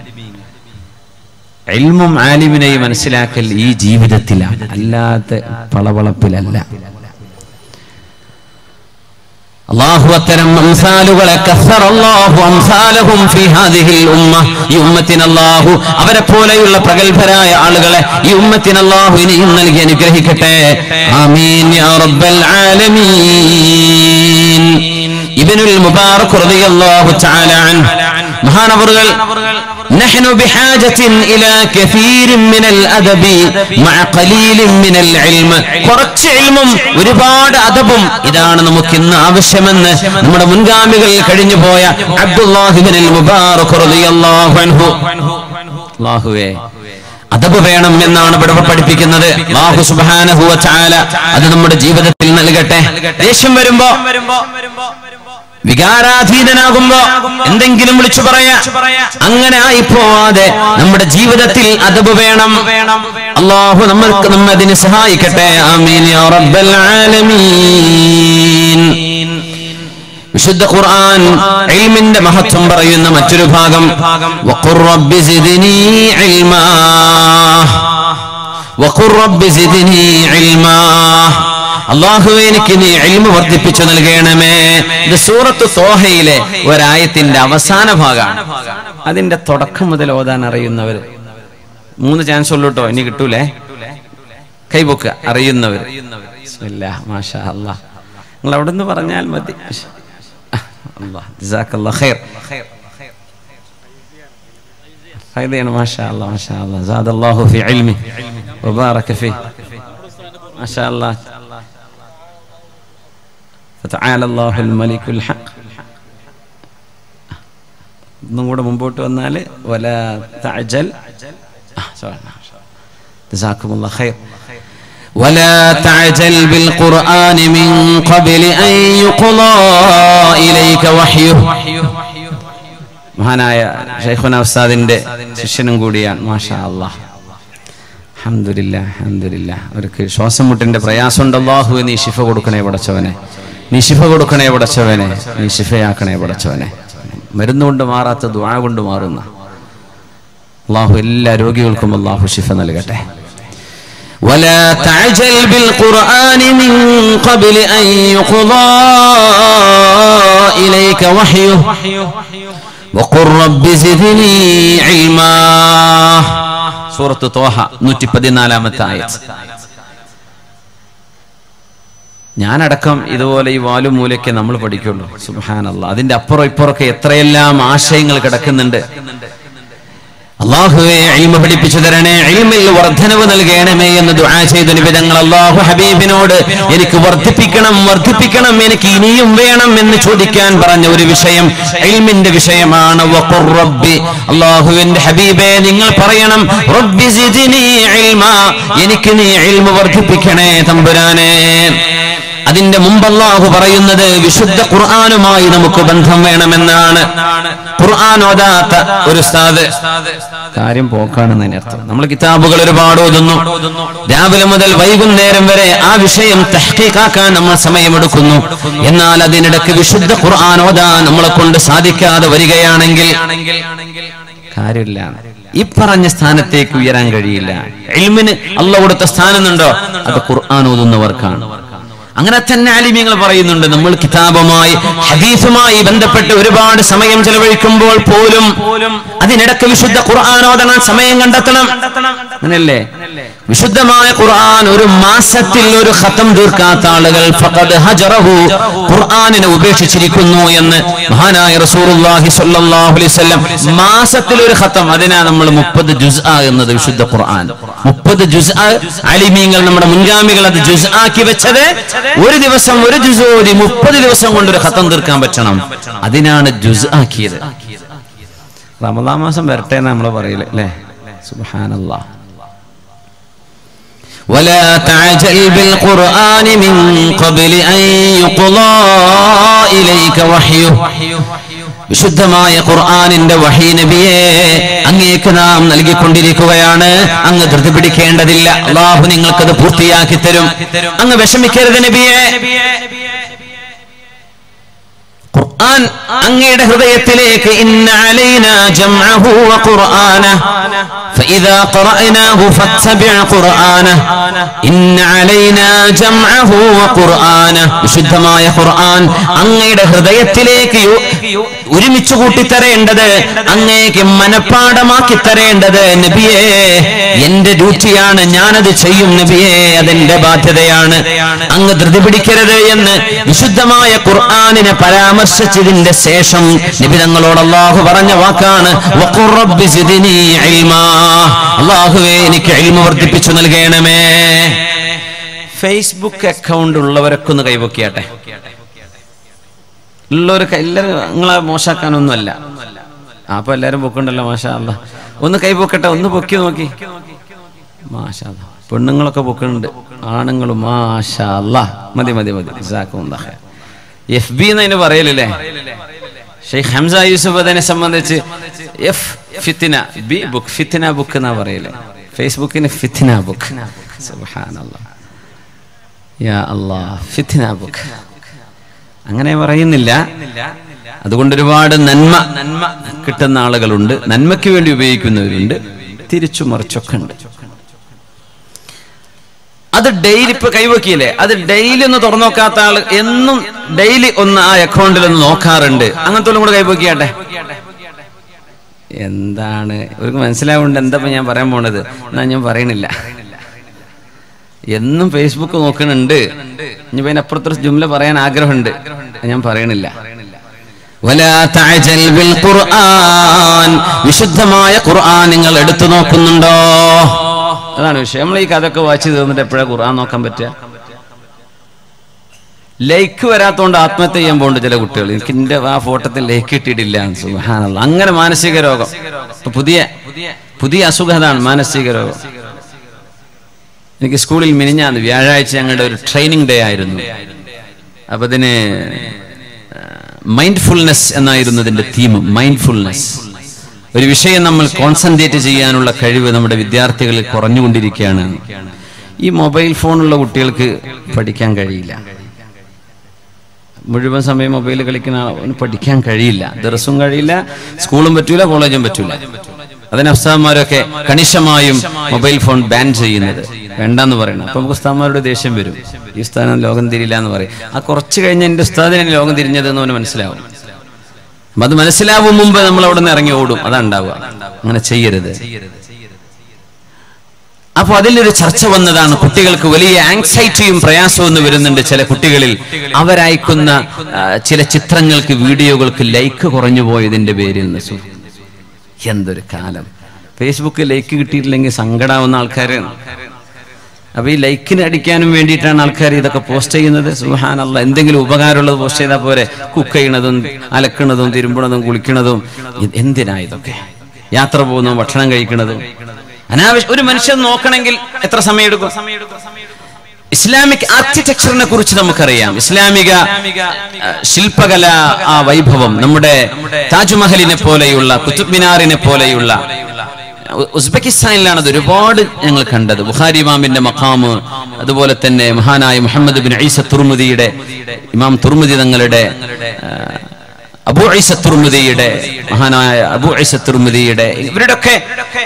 എൽമും ആലിമിനെയും മനസ്സിലാക്കൽ ഈ ജീവിതത്തിലാണ് അല്ലാത്ത പളവളപ്പിലല്ല അള്ളാഹു അത്തരം അംസാലുകളെ കസ്സറ അല്ലാഹു അംസാലഹും ഫീ ഹാദിഹിൽ ഉമ്മ ഈ ഉമ്മത്തിന് അല്ലാഹു അവരെ പോലെയുള്ള പ്രഗത്ഭരായ ആളുകളെ ഈ ഉമ്മത്തിന് അല്ലാഹു ഇനിയും നൽകി അനുഗ്രഹിക്കട്ടെ ആമീൻ യാ റബ്ബൽ ആലമീൻ ഇബ്നുൽ മുബാറക് റളിയല്ലാഹു തആല അൻഹു മഹാനവറുകൾ نحن بحاجة إلى كثير من الأدب مع قليل من العلم കുറച്ച് ഇൽമും ഒരുപാട് അദബും ഇതാണ് നമുക്ക് ഇന്ന് ആവശ്യമെന്ന് നമ്മുടെ മുൻഗാമികൾ കഴിഞ്ഞു പോയ അബ്ദുല്ലാഹിബിനിൽ മുബാറക് റളിയല്ലാഹു അൻഹു അല്ലാഹുവേ അദബ് വേണം എന്നാണ് ഇവിടെ പഠിപ്പിക്കുന്നത് അല്ലാഹു സുബ്ഹാനഹു വ തആല അത് നമ്മുടെ ജീവിതത്തിൽ നൽകട്ടെ ദേഷ്യം വരുമ്പോ വികാരാധീനനാകുമ്പോ എന്തെങ്കിലും വിളിച്ചു പറയാ അങ്ങനെ ആയി പോവാതെ നമ്മുടെ ജീവിതത്തിൽ അതബ് വേണം അള്ളാഹു നമ്മൾക്ക് നമ്മ അതിന് സഹായിക്കട്ടെ ആമീൻ യാ റബ്ബൽ ആലമീൻ വിശുദ്ധ ഖുർആൻ ഇൽമിന്റെ മഹത്വം പറയുന്ന മറ്റൊരു ഭാഗം വഖുർ റബ്ബി സിദ്നി ഇൽമാ വഖുർ റബ്ബി സിദ്നി ഇൽമാ അള്ളാഹു എനിക്ക് നീ എൽമ വർദ്ധിപ്പിച്ചു നൽകണമേ ഇത് സൂറത്ത് തോഹയിലെ ഒരായത്തിന്റെ അവസാന ഭാഗമാണ് അതിന്റെ തുടക്കം മുതൽ ഓതാൻ അറിയുന്നവർ മൂന്ന് ചാൻസ് ഉള്ളൂ കേട്ടോ ഇനി കിട്ടൂലേ കൈപൊക്കുക അറിയുന്നവർ ബിസ്മില്ലാ, മാഷാ അല്ലാ. നിങ്ങൾ അവിടെ നിന്ന് പറഞ്ഞാൽ മതി الله جزاك الله خير خيرين ما شاء الله ما شاء الله زاد الله في علمه وبارك فيه ما شاء الله فتعالى الله الملك الحق ഒന്നും കൂടെ മുമ്പോട്ട് വന്നാൽ വല തഅജൽ جزاكم الله خير ولا تعجل بالقرآن من قبل أن يقضى إليك وحيه മഹാനായ ഷൈഖുന ഉസ്താദിന്റെ ശിഷ്യനും കൂടിയാണ് മാഷാ അല്ലാഹ് അഹമ്മദില്ല അഹമ്മദില്ല അവർക്ക് ശ്വാസം മുട്ടിന്റെ പ്രയാസമുണ്ട് അള്ളാഹു നീ ശിഫ കൊടുക്കണേ പടച്ചവനെ നീ ശിഫ കൊടുക്കണേ പടച്ചവനെ നീ ശിഫയാക്കണേ പടച്ചവനെ മരുന്നുകൊണ്ട് മാറാത്ത ദുആ കൊണ്ട് മാറുന്ന അള്ളാഹു എല്ലാ രോഗികൾക്കും അള്ളാഹു ശിഫ നൽകട്ടെ ولا تعجل بالقرآن من قبل أن يقضى إليك وحيه وقل رب زدني علما سورة طه നൂറ്റി പതിനാലാമത്തെ ആയത് ഞാനടക്കം ഇതുപോലെ ഈ വാലും മൂലയ്ക്ക് നമ്മൾ പഠിക്കുള്ളൂ സുബാനല്ല അതിന്റെ അപ്പുറം ഇപ്പുറമൊക്കെ എത്രയെല്ലാം ആശയങ്ങൾ കിടക്കുന്നുണ്ട് അള്ളാഹുവെ അയിമ പഠിപ്പിച്ചു തരണേ അയിമിൽ വർധനവ് നൽകണമേ എന്ന് ദുആ ചെയ്ത നിബിധങ്ങൾ അള്ളാഹു ഹബീബിനോട് എനിക്ക് വർദ്ധിപ്പിക്കണം വർദ്ധിപ്പിക്കണം എനിക്ക് ഇനിയും വേണം എന്ന് ചോദിക്കാൻ പറഞ്ഞ ഒരു വിഷയം ഇൽമിന്റെ വിഷയമാണ് വഖുർ റബ്ബി അള്ളാഹുവിന്റെ ഹബീബെ നിങ്ങൾ പറയണം റബ്ബി സിദ്നി ഇൽമാ എനിക്ക് നീ ഇൽമ വർദ്ധിപ്പിക്കണേ തമ്പുരാനെ അതിന്റെ മുമ്പ് അള്ളാഹു പറയുന്നത് വിശുദ്ധ ഖുർആാനുമായി നമുക്ക് ബന്ധം വേണമെന്നാണ് ഖുർആൻ ഓതാത്ത ഒരു സ്ഥാത് കാര്യം പോക്കാണെന്ന് അർത്ഥം നമ്മൾ കിതാബുകൾ ഒരുപാട് ഓതുന്നു രാവിലെ മുതൽ വൈകുന്നേരം വരെ ആ വിഷയം തഹ്ക്കീക്കാക്കാൻ നമ്മൾ സമയമെടുക്കുന്നു എന്നാൽ അതിനിടയ്ക്ക് വിശുദ്ധ ഖുർആൻ ഓതാൻ നമ്മളെ കൊണ്ട് സാധിക്കാതെ വരികയാണെങ്കിൽ കാര്യമില്ല ഈ പറഞ്ഞ സ്ഥാനത്തേക്ക് ഉയരാൻ കഴിയില്ല ഇൽമിന് അല്ല കൊടുത്ത സ്ഥാനമുണ്ടോ അത് ഖുർആൻ ഓതുന്നവർക്കാണ് അങ്ങനെ തന്നെ ആലിമ്യങ്ങൾ പറയുന്നുണ്ട് നമ്മൾ കിതാബുമായി ഹദീസുമായി ബന്ധപ്പെട്ട് ഒരുപാട് സമയം ചെലവഴിക്കുമ്പോൾ പോലും അതിനിടക്ക് വിശുദ്ധ ഖുർആാനോദനം സമയം കണ്ടെത്തണം അങ്ങനല്ലേ വിശുദ്ധമായ ഖുർആൻ ഒരു മാസത്തിൽ ഒരു ഖത്തം തീർക്കാത്ത ആളുകൾ ഫഖദ് ഹജറഹു ഖുർആനിനെ ഉപേക്ഷിച്ചിരിക്കുന്നു എന്ന് മഹാനായ റസൂലുള്ളാഹി സ്വല്ലല്ലാഹു അലൈഹി വസല്ലം മാസത്തിൽ ഒരു ഖത്തം അതിനാ നമ്മൾ മുപ്പത് ജുസ് എന്നത് വിശുദ്ധ ഖുർആൻ മുപ്പത് ജുസ് അലിമീങ്ങൾ നമ്മുടെ മുൻഗാമികൾ അത് ജുസ് ആക്കി വെച്ചത് ഒരു ദിവസം ഒരു ജുസ് ഓതി മുപ്പത് ദിവസം കൊണ്ട് ഒരു ഖത്തം തീർക്കാൻ പറ്റണം അതിനാണ് ജുസ് ആക്കിയത് റമദാ മാസം വരട്ടെ എന്ന് നമ്മൾ പറയില്ല അല്ലേ സുബ്ഹാനല്ലാഹ് ولا تعجل بالقرآن من قبل أن يقضى إليك وحيه വിശുദ്ധമായ ഖുർആാനിന്റെ വഹി നബിയെ അങ്ങേക്ക് നാം നൽകിക്കൊണ്ടിരിക്കുകയാണ് അങ്ങ് ധൃതി പിടിക്കേണ്ടതില്ല അള്ളാഹു നിങ്ങൾക്കത് പൂർത്തിയാക്കി തരും അങ്ങ് വിഷമിക്കരുത് നബിയെ ഖുർആൻ അങ്ങയുടെ ഹൃദയത്തിലേക്ക് ഇന്ന അലൈന ജംഅഹു വ ഖുർആനഹ فإذا قرأناه فاتبع قرآنه إن علينا جمعه وقرآنه വിശുദ്ധമായ ഖുർആൻ അങ്ങയുടെ ഹൃദയത്തിലേക്ക് ഒരുമിച്ച് കൂട്ടിത്തരേണ്ടത് അങ്ങേക്ക് മനഃപ്പാടമാക്കി തരേണ്ടത് നബിയെ എന്റെ ഡ്യൂട്ടിയാണ് ഞാനത് ചെയ്യും നബിയെ അതെന്റെ ബാധ്യതയാണ് അങ്ങ് ധൃതി പിടിക്കരുത് എന്ന് വിശുദ്ധമായ ഖുർആാനിനെ പരാമർശിച്ചതിന്റെ ശേഷം നിബിതങ്ങളോട് അള്ളാഹു പറഞ്ഞ വാക്കാണ് വഖുർ റബ്ബി സിദ്നി ഇൽമാ അള്ളാഹുവേ എനിക്ക് എൽമ വർദ്ധിപ്പിച്ചു നൽകണമേ ഫേസ്ബുക്ക് അക്കൗണ്ട് ഉള്ളവരൊക്കെ ഒന്ന് കൈവക്കിയാട്ടെ ഉള്ളവർ എല്ലാവരും നിങ്ങളെ മോശാക്കാനൊന്നുമല്ല അപ്പൊ എല്ലാരും പൊക്കുണ്ടല്ലോ മാഷാ അല്ല ഒന്ന് കൈ പൊക്കട്ടെ ഒന്ന് പൊക്കി നോക്കി മാഷാ അല്ലാ. പെണ്ണുങ്ങളൊക്കെ പൊക്കുന്നുണ്ട് ആണുങ്ങളും മാഷാ അല്ലാ മതി മതി മതി എഫ് ബി എന്നതിന് പറയലല്ലേ ഷെയ്ഖ് ഹംസ യൂസുഫ് അതിനെ സംബന്ധിച്ച് എഫ് ഫിത്തിന ബി ബുക്ക് ഫിത്തിന ബുക്ക് എന്നാ പറയല് ഫേസ്ബുക്കിന് ഫിത്തിന ബുക്ക് സുബ്ഹാനല്ലാ യാ അല്ലാ ഫിത്തിന ബുക്ക് അങ്ങനെ പറയുന്നില്ല അതുകൊണ്ട് ഒരുപാട് നന്മ നന്മ കിട്ടുന്ന ആളുകളുണ്ട് നന്മയ്ക്ക് വേണ്ടി ഉപയോഗിക്കുന്നവരുണ്ട് തിരിച്ചു മറിച്ചൊക്കെ ഉണ്ട് അത് ഡെയിലി ഇപ്പൊ കൈവക്കിയില്ലേ അത് ഡെയിലി ഒന്ന് തുറന്നു നോക്കാത്ത ആള് എന്നും ഡെയിലി ഒന്ന് ആ അക്കൗണ്ടിൽ ഒന്ന് നോക്കാറുണ്ട് അങ്ങനത്തെ ഒന്നും കൂടെ കൈവക്കിയാട്ടെ എന്താണ് അവർക്ക് മനസ്സിലാവുന്നുണ്ട് എന്താ ഇപ്പൊ ഞാൻ പറയാൻ പോണത് എന്നാ ഞാൻ പറയണില്ല എന്നും ഫേസ്ബുക്ക് നോക്കണുണ്ട് ഇനിയിപ്പോ അതിനപ്പുറത്തൊരു ജുംല പറയാൻ ആഗ്രഹമുണ്ട് ഞാൻ പറയണില്ല വലാ തഅജൽ ബിൽ ഖുർആൻ വിശുദ്ധമായ ഖുർആൻ നിങ്ങൾ എടുത്തു നോക്കുന്നുണ്ടോ അതാണ് വിഷയം നമ്മൾ ഈ കഥയൊക്കെ വായിച്ചു തീർന്നിട്ട് എപ്പോഴാണ് ഖുർആൻ നോക്കാൻ പറ്റുക ലൈക്ക് വരാത്തോണ്ട് ആത്മഹത്യ ചെയ്യാൻ പോകുന്നുണ്ട് ചില കുട്ടികൾ എനിക്ക് എന്റെ ആ ഫോട്ടോത്തിൽ ലൈക്ക് കിട്ടിയിട്ടില്ല സുബ്ഹാനല്ലാഹ്. അങ്ങനെ മാനസിക രോഗം ഇപ്പൊ പുതിയ പുതിയ അസുഖം അതാണ് മാനസിക രോഗം എനിക്ക് സ്കൂളിൽ മിനിഞ്ഞാന്ന് വ്യാഴാഴ്ച ഞങ്ങളുടെ ഒരു ട്രെയിനിങ് ഡേ ആയിരുന്നു അപ്പൊ ഇതിന് മൈൻഡ്ഫുൾനെസ് എന്നായിരുന്നു ഇതിന്റെ തീം മൈൻഡ്ഫുൾനെസ് ഒരു വിഷയം നമ്മൾ കോൺസെൻട്രേറ്റ് ചെയ്യാനുള്ള കഴിവ് നമ്മുടെ വിദ്യാർത്ഥികളിൽ കുറഞ്ഞുകൊണ്ടിരിക്കുകയാണ് ഈ മൊബൈൽ ഫോണുള്ള കുട്ടികൾക്ക് പഠിക്കാൻ കഴിയില്ല മുഴുവൻ സമയം മൊബൈൽ കളിക്കുന്ന ആളവന് പഠിക്കാൻ കഴിയില്ല ദർസും കഴിയില്ല സ്കൂളും പറ്റൂല കോളേജും പറ്റൂല അതിന് ഉസ്താദ്മാരൊക്കെ കണിശമായും മൊബൈൽ ഫോൺ ബാൻ ചെയ്യുന്നത് വേണ്ടെന്ന് പറയണം അപ്പൊ നമുക്ക് ഉസ്താദ്മാരുടെ ദേഷ്യം വരും ഈ ഉസ്താദം ലോകം തിരിയില്ല എന്ന് പറയും ആ കുറച്ച് കഴിഞ്ഞ് എന്റെ ഉസ്താദിനെ ലോകം തിരിഞ്ഞത് എന്ന് അവന് മനസ്സിലാവും അപ്പൊ അത് മനസ്സിലാവും മുമ്പ് നമ്മൾ അവിടെ നിന്ന് ഇറങ്ങി ഓടും അതാ ഉണ്ടാവുക അങ്ങനെ ചെയ്യരുത് അപ്പൊ അതിലൊരു ചർച്ച വന്നതാണ് കുട്ടികൾക്ക് വലിയ ആങ്സൈറ്റിയും പ്രയാസവും ഒന്ന് വരുന്നുണ്ട് ചില കുട്ടികളിൽ അവരയക്കുന്ന ആ, ചില ചിത്രങ്ങൾക്ക് വീഡിയോകൾക്ക് ലൈക്ക് കുറഞ്ഞു പോയതിന്റെ പേരിൽ നിന്ന് സു- എന്തൊരു കാലം ഫേസ്ബുക്കിൽ ലൈക്ക് കിട്ടിയിട്ടില്ലെങ്കിൽ സങ്കടാവുന്ന ആൾക്കാരാണ് അപ്പൊ ഈ ലൈക്കിന് അടിക്കാനും വേണ്ടിയിട്ടാണ് ആൾക്കാർ ഇതൊക്കെ പോസ്റ്റ് ചെയ്യുന്നത് സുഹാനല്ല എന്തെങ്കിലും ഉപകാരമുള്ളത് പോസ്റ്റ് ചെയ്താൽ പോരെ കുക്ക് ചെയ്യണതും അലക്കണതും തിരുമ്പണതും കുളിക്കണതും ഇത് എന്തിനാ ഇതൊക്കെ യാത്ര പോകുന്നതും ഭക്ഷണം കഴിക്കണതും അനാവശ്യ ഒരു മനുഷ്യൻ നോക്കണമെങ്കിൽ എത്ര സമയം എടുക്കും ഇസ്ലാമിക് ആർക്കിടെക്ചറിനെ കുറിച്ച് നമുക്കറിയാം ഇസ്ലാമിക ആ, ശില്പകല ആ വൈഭവം നമ്മുടെ താജ്മഹലിനെ പോലെയുള്ള കുത്തുബ് മിനാറിനെ പോലെയുള്ള ഉ- ഉസ്ബെക്കിസ്ഥാനിലാണ് അത് ഒരുപാട് ഞങ്ങൾ കണ്ടത് ബുഖാരി ഇമാമിന്റെ മഖാമ് അതുപോലെ തന്നെ മഹാനായ മുഹമ്മദ് ബിൻ ഐസ തുർമുദിയുടെ ഇമാം തുർമുദി തങ്ങളുടെ ആ, അബു ഐസ തുർമുദിയുടെ മഹാനായ അബു ഐസ തുർമുദിയുടെ ഇവരുടെയൊക്കെ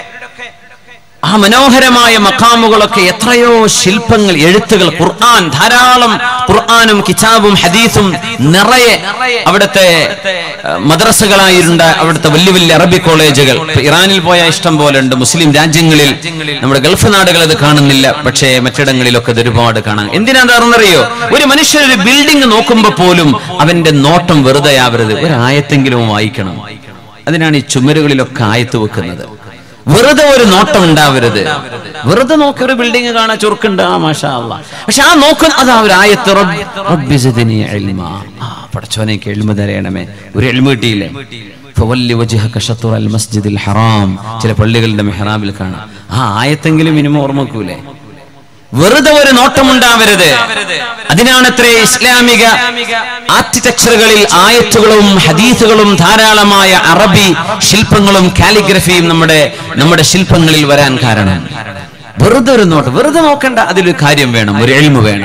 ആ മനോഹരമായ മക്കാമുകളൊക്കെ എത്രയോ ശില്പങ്ങൾ എഴുത്തുകൾ ഖുർആൻ ധാരാളം ഖുർആനും കിതാബും ഹദീസും നിറയെ അവിടുത്തെ ഏഹ്, മദ്രസകളായിരുന്ന അവിടുത്തെ വലിയ വലിയ അറബി കോളേജുകൾ ഇപ്പൊ ഇറാനിൽ പോയ ഇഷ്ടം പോലെ ഉണ്ട് മുസ്ലിം രാജ്യങ്ങളിൽ നമ്മുടെ ഗൾഫ് നാടുകൾ അത് കാണുന്നില്ല പക്ഷേ മറ്റിടങ്ങളിലൊക്കെ ഇത് ഒരുപാട് കാണാം എന്തിനാ അറിയോ ഒരു മനുഷ്യൻ ഒരു ബിൽഡിംഗ് നോക്കുമ്പോൾ പോലും അവന്റെ നോട്ടം വെറുതെ ആവരുത് ഒരു ആയത്തെങ്കിലും വായിക്കണം അതിനാണ് ഈ ചുമരുകളിലൊക്കെ ആയത്ത് വെക്കുന്നത് വെറുതെ ഒരു നോട്ടം ഉണ്ടാവരുത് വെറുതെ നോക്കി ഒരു ബിൽഡിംഗ് കാണാൻ ചുരുക്കുണ്ട് ആ മാഷാ അല്ലാ പക്ഷെ ആ നോക്കുന്ന അതാ ഒരു ആയത്ത് റബ്ബ് റബ്ബി സിദ്നി ഇൽമാ. ആ പടച്ചോനെ എഴുമ തരയണമേ ഒരു എഴുമ കിട്ടിയില്ലേ ഫവല്ലി വജ്ഹക ശത്റ അൽ മസ്ജിദിൽ ഹറാം ചില പള്ളികളുടെ മെഹ്റാബിൽ കാണാം ആ ആയത്തെങ്കിലും മിനിമം ഓർമ്മക്കൂലേ വെറുതെ ഒരു നോട്ടമുണ്ടാവരുത് അതിനാണത്രേ ഇസ്ലാമിക ആർക്കിടെക്ചറുകളിൽ ആയത്തുകളും ഹദീസുകളും ധാരാളമായ അറബി ശില്പങ്ങളും കാലിഗ്രഫിയും നമ്മുടെ നമ്മുടെ ശില്പങ്ങളിൽ വരാൻ കാരണം വെറുതെ ഒരു നോട്ടം വെറുതെ നോക്കണ്ട അതിലൊരു കാര്യം വേണം ഒരു എളിമ വേണം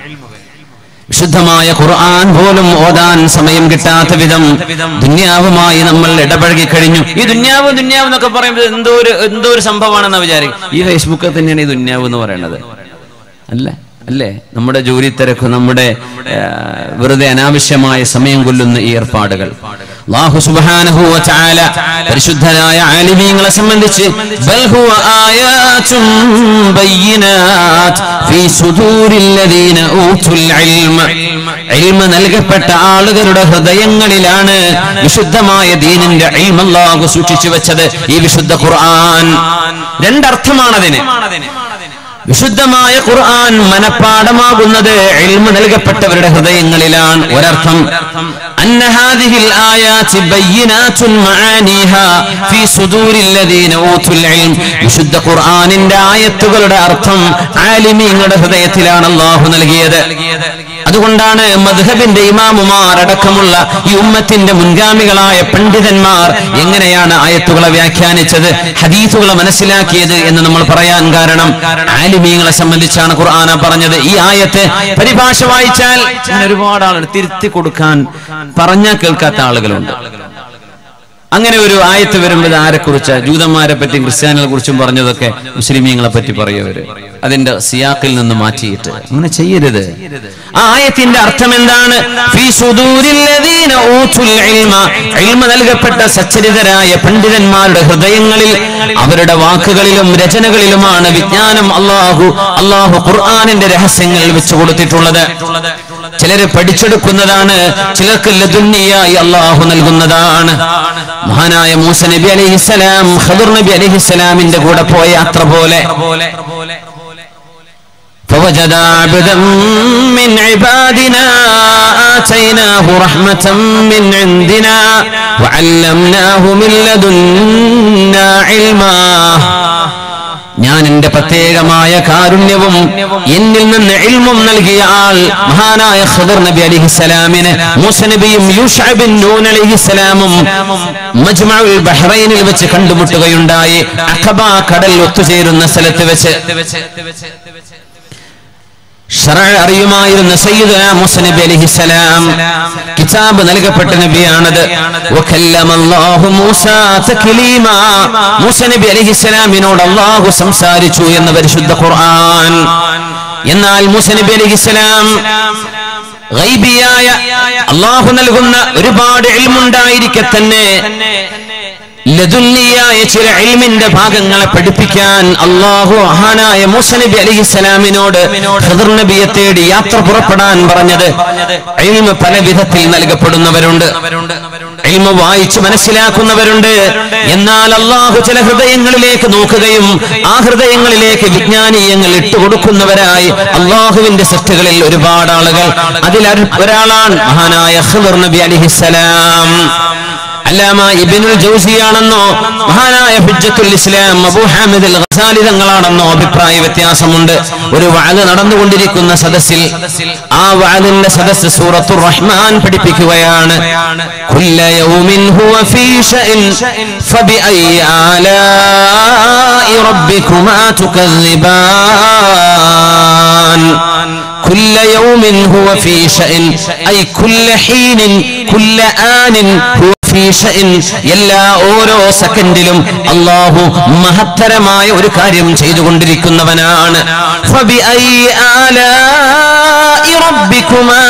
വിശുദ്ധമായ ഖുർആൻ പോലും ഓതാൻ സമയം കിട്ടാത്ത വിധം ദുന്യാവുമായി നമ്മൾ ഇടപഴകി കഴിഞ്ഞു ഈ ദുന്യാവ് ദുന്യാവ് എന്നൊക്കെ പറയുമ്പോൾ എന്തോ ഒരു എന്തോ ഒരു സംഭവമാണെന്ന് വിചാരിക്കും ഈ ഫേസ്ബുക്കിൽ തന്നെയാണ് ഈ ദുന്യാവ് എന്ന് പറയുന്നത് അല്ല അല്ലേ നമ്മുടെ ജോലി തിരക്ക് നമ്മുടെ ആ, വെറുതെ അനാവശ്യമായ സമയം കൊല്ലുന്ന ഈ ഏർപ്പാടുകൾ അല്ലാഹു സുബ്ഹാനഹു വ തആല പരിശുദ്ധരായ ആലിമീങ്ങളെ സംബന്ധിച്ച് ബൽ ഹുവ ആയാതും ബയ്യിനാത് ഫീ സുദൂരിൽ ലദീന ഊതുൽ ഇൽമ ഇൽമ നൽകപ്പെട്ട ആളുകളുടെ ഹൃദയങ്ങളിലാണ് വിശുദ്ധമായ ദീനിന്റെ ഇൽമ അല്ലാഹു സൂക്ഷിച്ചു വെച്ചത് ഈ വിശുദ്ധ ഖുർആൻ രണ്ടർത്ഥമാണതിന് വിശുദ്ധമായ ഖുർആൻ മനപ്പാടമാകുന്നത് ഇൽമ നൽകപ്പെട്ടവരുടെ ഹൃദയങ്ങളിലാണ് ഒരർത്ഥം അന്ന ഹാദിഹിൽ ആയാതി ബയ്യിനാതുൻ മആനിഹാ ഫീ സുദൂരിൽ ലദീന ഊതുൽ ഇൽം വിശുദ്ധ ഖുർആനിന്റെ ആയത്തുകളുടെ അർത്ഥം ആലിമീങ്ങളുടെ ഹൃദയത്തിലാണ് അല്ലാഹു നൽകിയത് അതുകൊണ്ടാണ് മദ്ഹബിന്റെ ഇമാമുമാർ അടക്കമുള്ള ഈ ഉമ്മത്തിന്റെ മുൻഗാമികളായ പണ്ഡിതന്മാർ എങ്ങനെയാണ് ആയത്തുകളെ വ്യാഖ്യാനിച്ചത് ഹദീസുകളെ മനസ്സിലാക്കിയത് എന്ന് നമ്മൾ പറയാൻ കാരണം ആലിമീങ്ങളെ സംബന്ധിച്ചാണ് ഖുർആന പറഞ്ഞത് ഈ ആയത്ത് പരിഭാഷ വായിച്ചാൽ അങ്ങനെ ഒരുപാട് ആളുകൾ തിരുത്തി കൊടുക്കാൻ പറഞ്ഞാൽ കേൾക്കാത്ത ആളുകളുണ്ട് അങ്ങനെ ഒരു ആയത്ത് വരുമ്പോൾ ആരെക്കുറിച്ച് ജൂതന്മാരെ പറ്റി ക്രിസ്ത്യാനികളെ കുറിച്ചും പറഞ്ഞതൊക്കെ മുസ്ലിമീങ്ങളെ പറ്റി പറയുവര് അതിന്റെ സിയാക്കിൽ നിന്ന് മാറ്റിയിട്ട് അങ്ങനെ ചെയ്യരുത് ആ ആയത്തിന്റെ അർത്ഥം എന്താണ് ഫീ സുദൂരില്ലദീന ഊതുൽ ഇൽമ ഇൽമ നൽകപ്പെട്ട സച്ചരിതരായ പണ്ഡിതന്മാരുടെ ഹൃദയങ്ങളിൽ അവരുടെ വാക്കുകളിലും രചനകളിലുമാണ് വിജ്ഞാനം അള്ളാഹു അള്ളാഹു ഖുർആാനിന്റെ രഹസ്യങ്ങൾ വെച്ചു കൊടുത്തിട്ടുള്ളത് ചിലര് പഠിച്ചെടുക്കുന്നതാണ് ചിലർക്ക് ലതുന്നിയായി അള്ളാഹു നൽകുന്നതാണ് മഹാനായ മൂസ നബി അലഹിസ്സലാം ഖദർ നബി അലഹിസ്സലാമിന്റെ കൂടെ പോയ യാത്ര പോലെ فوجد عبدا من عبادنا آتيناه رحمة من عندنا وعلمناه من لدنا علما ഞാൻ എന്റെ പ്രത്യേകമായ കാരുണ്യവും എന്നിൽ നിന്ന് ഇൽമും നൽകിയ ആൾ മഹാനായ ഖദർ നബി അലിഹിസ്സലാമിന് മൂസ നബിയും യൂഷഅബിൻ നൂൻ അലിഹിസ്സലാമും മജ്മഉൽ ബഹ്റൈനിൽ വെച്ച് കണ്ടുമുട്ടുകയുണ്ടായി അഖബ കടൽ ഒത്തുചേരുന്ന സ്ഥലത്ത് വെച്ച് ഷറഅ അറിയുമായിരുന്ന സയ്യിദുന മൂസ നബി അലൈഹിസ്സലാം കിതാബ് നൽകപ്പെട്ട നബിയാണത് വകല്ലമ അല്ലാഹു മൂസ തക്ലീമാ മൂസ നബി അലൈഹിസ്സലാമിനോട് അല്ലാഹു സംസാരിച്ചു എന്ന് പരിശുദ്ധ ഖുർആൻ എന്നാൽ മൂസ നബി അലൈഹിസ്സലാം ഗൈബിയായ അള്ളാഹു നൽകുന്ന ഒരുപാട് ഇൽമുണ്ടായിരിക്കെ തന്നെ ലതുല്ലിയായ ചില ഇൽമിന്റെ ഭാഗങ്ങളെ പഠിപ്പിക്കാൻ അള്ളാഹു അഹാനായ മൂസ നബി അലിഹിസ്സലാമിനോട് ഖദർ നബിയെ തേടി യാത്ര പുറപ്പെടാൻ പറഞ്ഞത് ഇൽമ പല വിധത്തിൽ നൽകപ്പെടുന്നവരുണ്ട് ഇൽമ വായിച്ച് മനസ്സിലാക്കുന്നവരുണ്ട് എന്നാൽ അള്ളാഹു ചില ഹൃദയങ്ങളിലേക്ക് നോക്കുകയും ആ ഹൃദയങ്ങളിലേക്ക് വിജ്ഞാനീയങ്ങൾ ഇട്ടുകൊടുക്കുന്നവരായി അള്ളാഹുവിന്റെ സൃഷ്ടികളിൽ ഒരുപാട് ആളുകൾ അതിൽ ഒരാളാണ് മഹാനായ ഖദർ നബി അലിഹിസ്സലാം അല്ലാമ ഇബിനുൽ ജൗസിയാണെന്നോ മഹാനായ ഹുജ്ജത്തുൽ ഇസ്ലാം അബൂ ഹാമിദ് അൽ ഗസാലി തങ്ങളാണെന്നോ അഭിപ്രായ വ്യത്യാസമുണ്ട് ഒരു വഅദ് നടന്നുകൊണ്ടിരിക്കുന്ന സദസ്സിൽ ആ വഅദിന്റെ സദസ്സ് സൂറത്തുർ റഹ്മാൻ പഠിപ്പിക്കുകയാണ് കുല്ല യൗമിൻ ഹുവ ഫീ ഷഅൻ ഫബിഅയി ആലാഇ റബ്ബികുമാ തുകذിബാൻ كل يوم هو في شأن أي كل حين كل آن هو في شأن എല്ലാ ഓരോ സെക്കൻഡിലും അള്ളാഹു മഹത്തരമായ ഒരു കാര്യം ചെയ്തുകൊണ്ടിരിക്കുന്നവനാണ് فبأي آلاء ربكما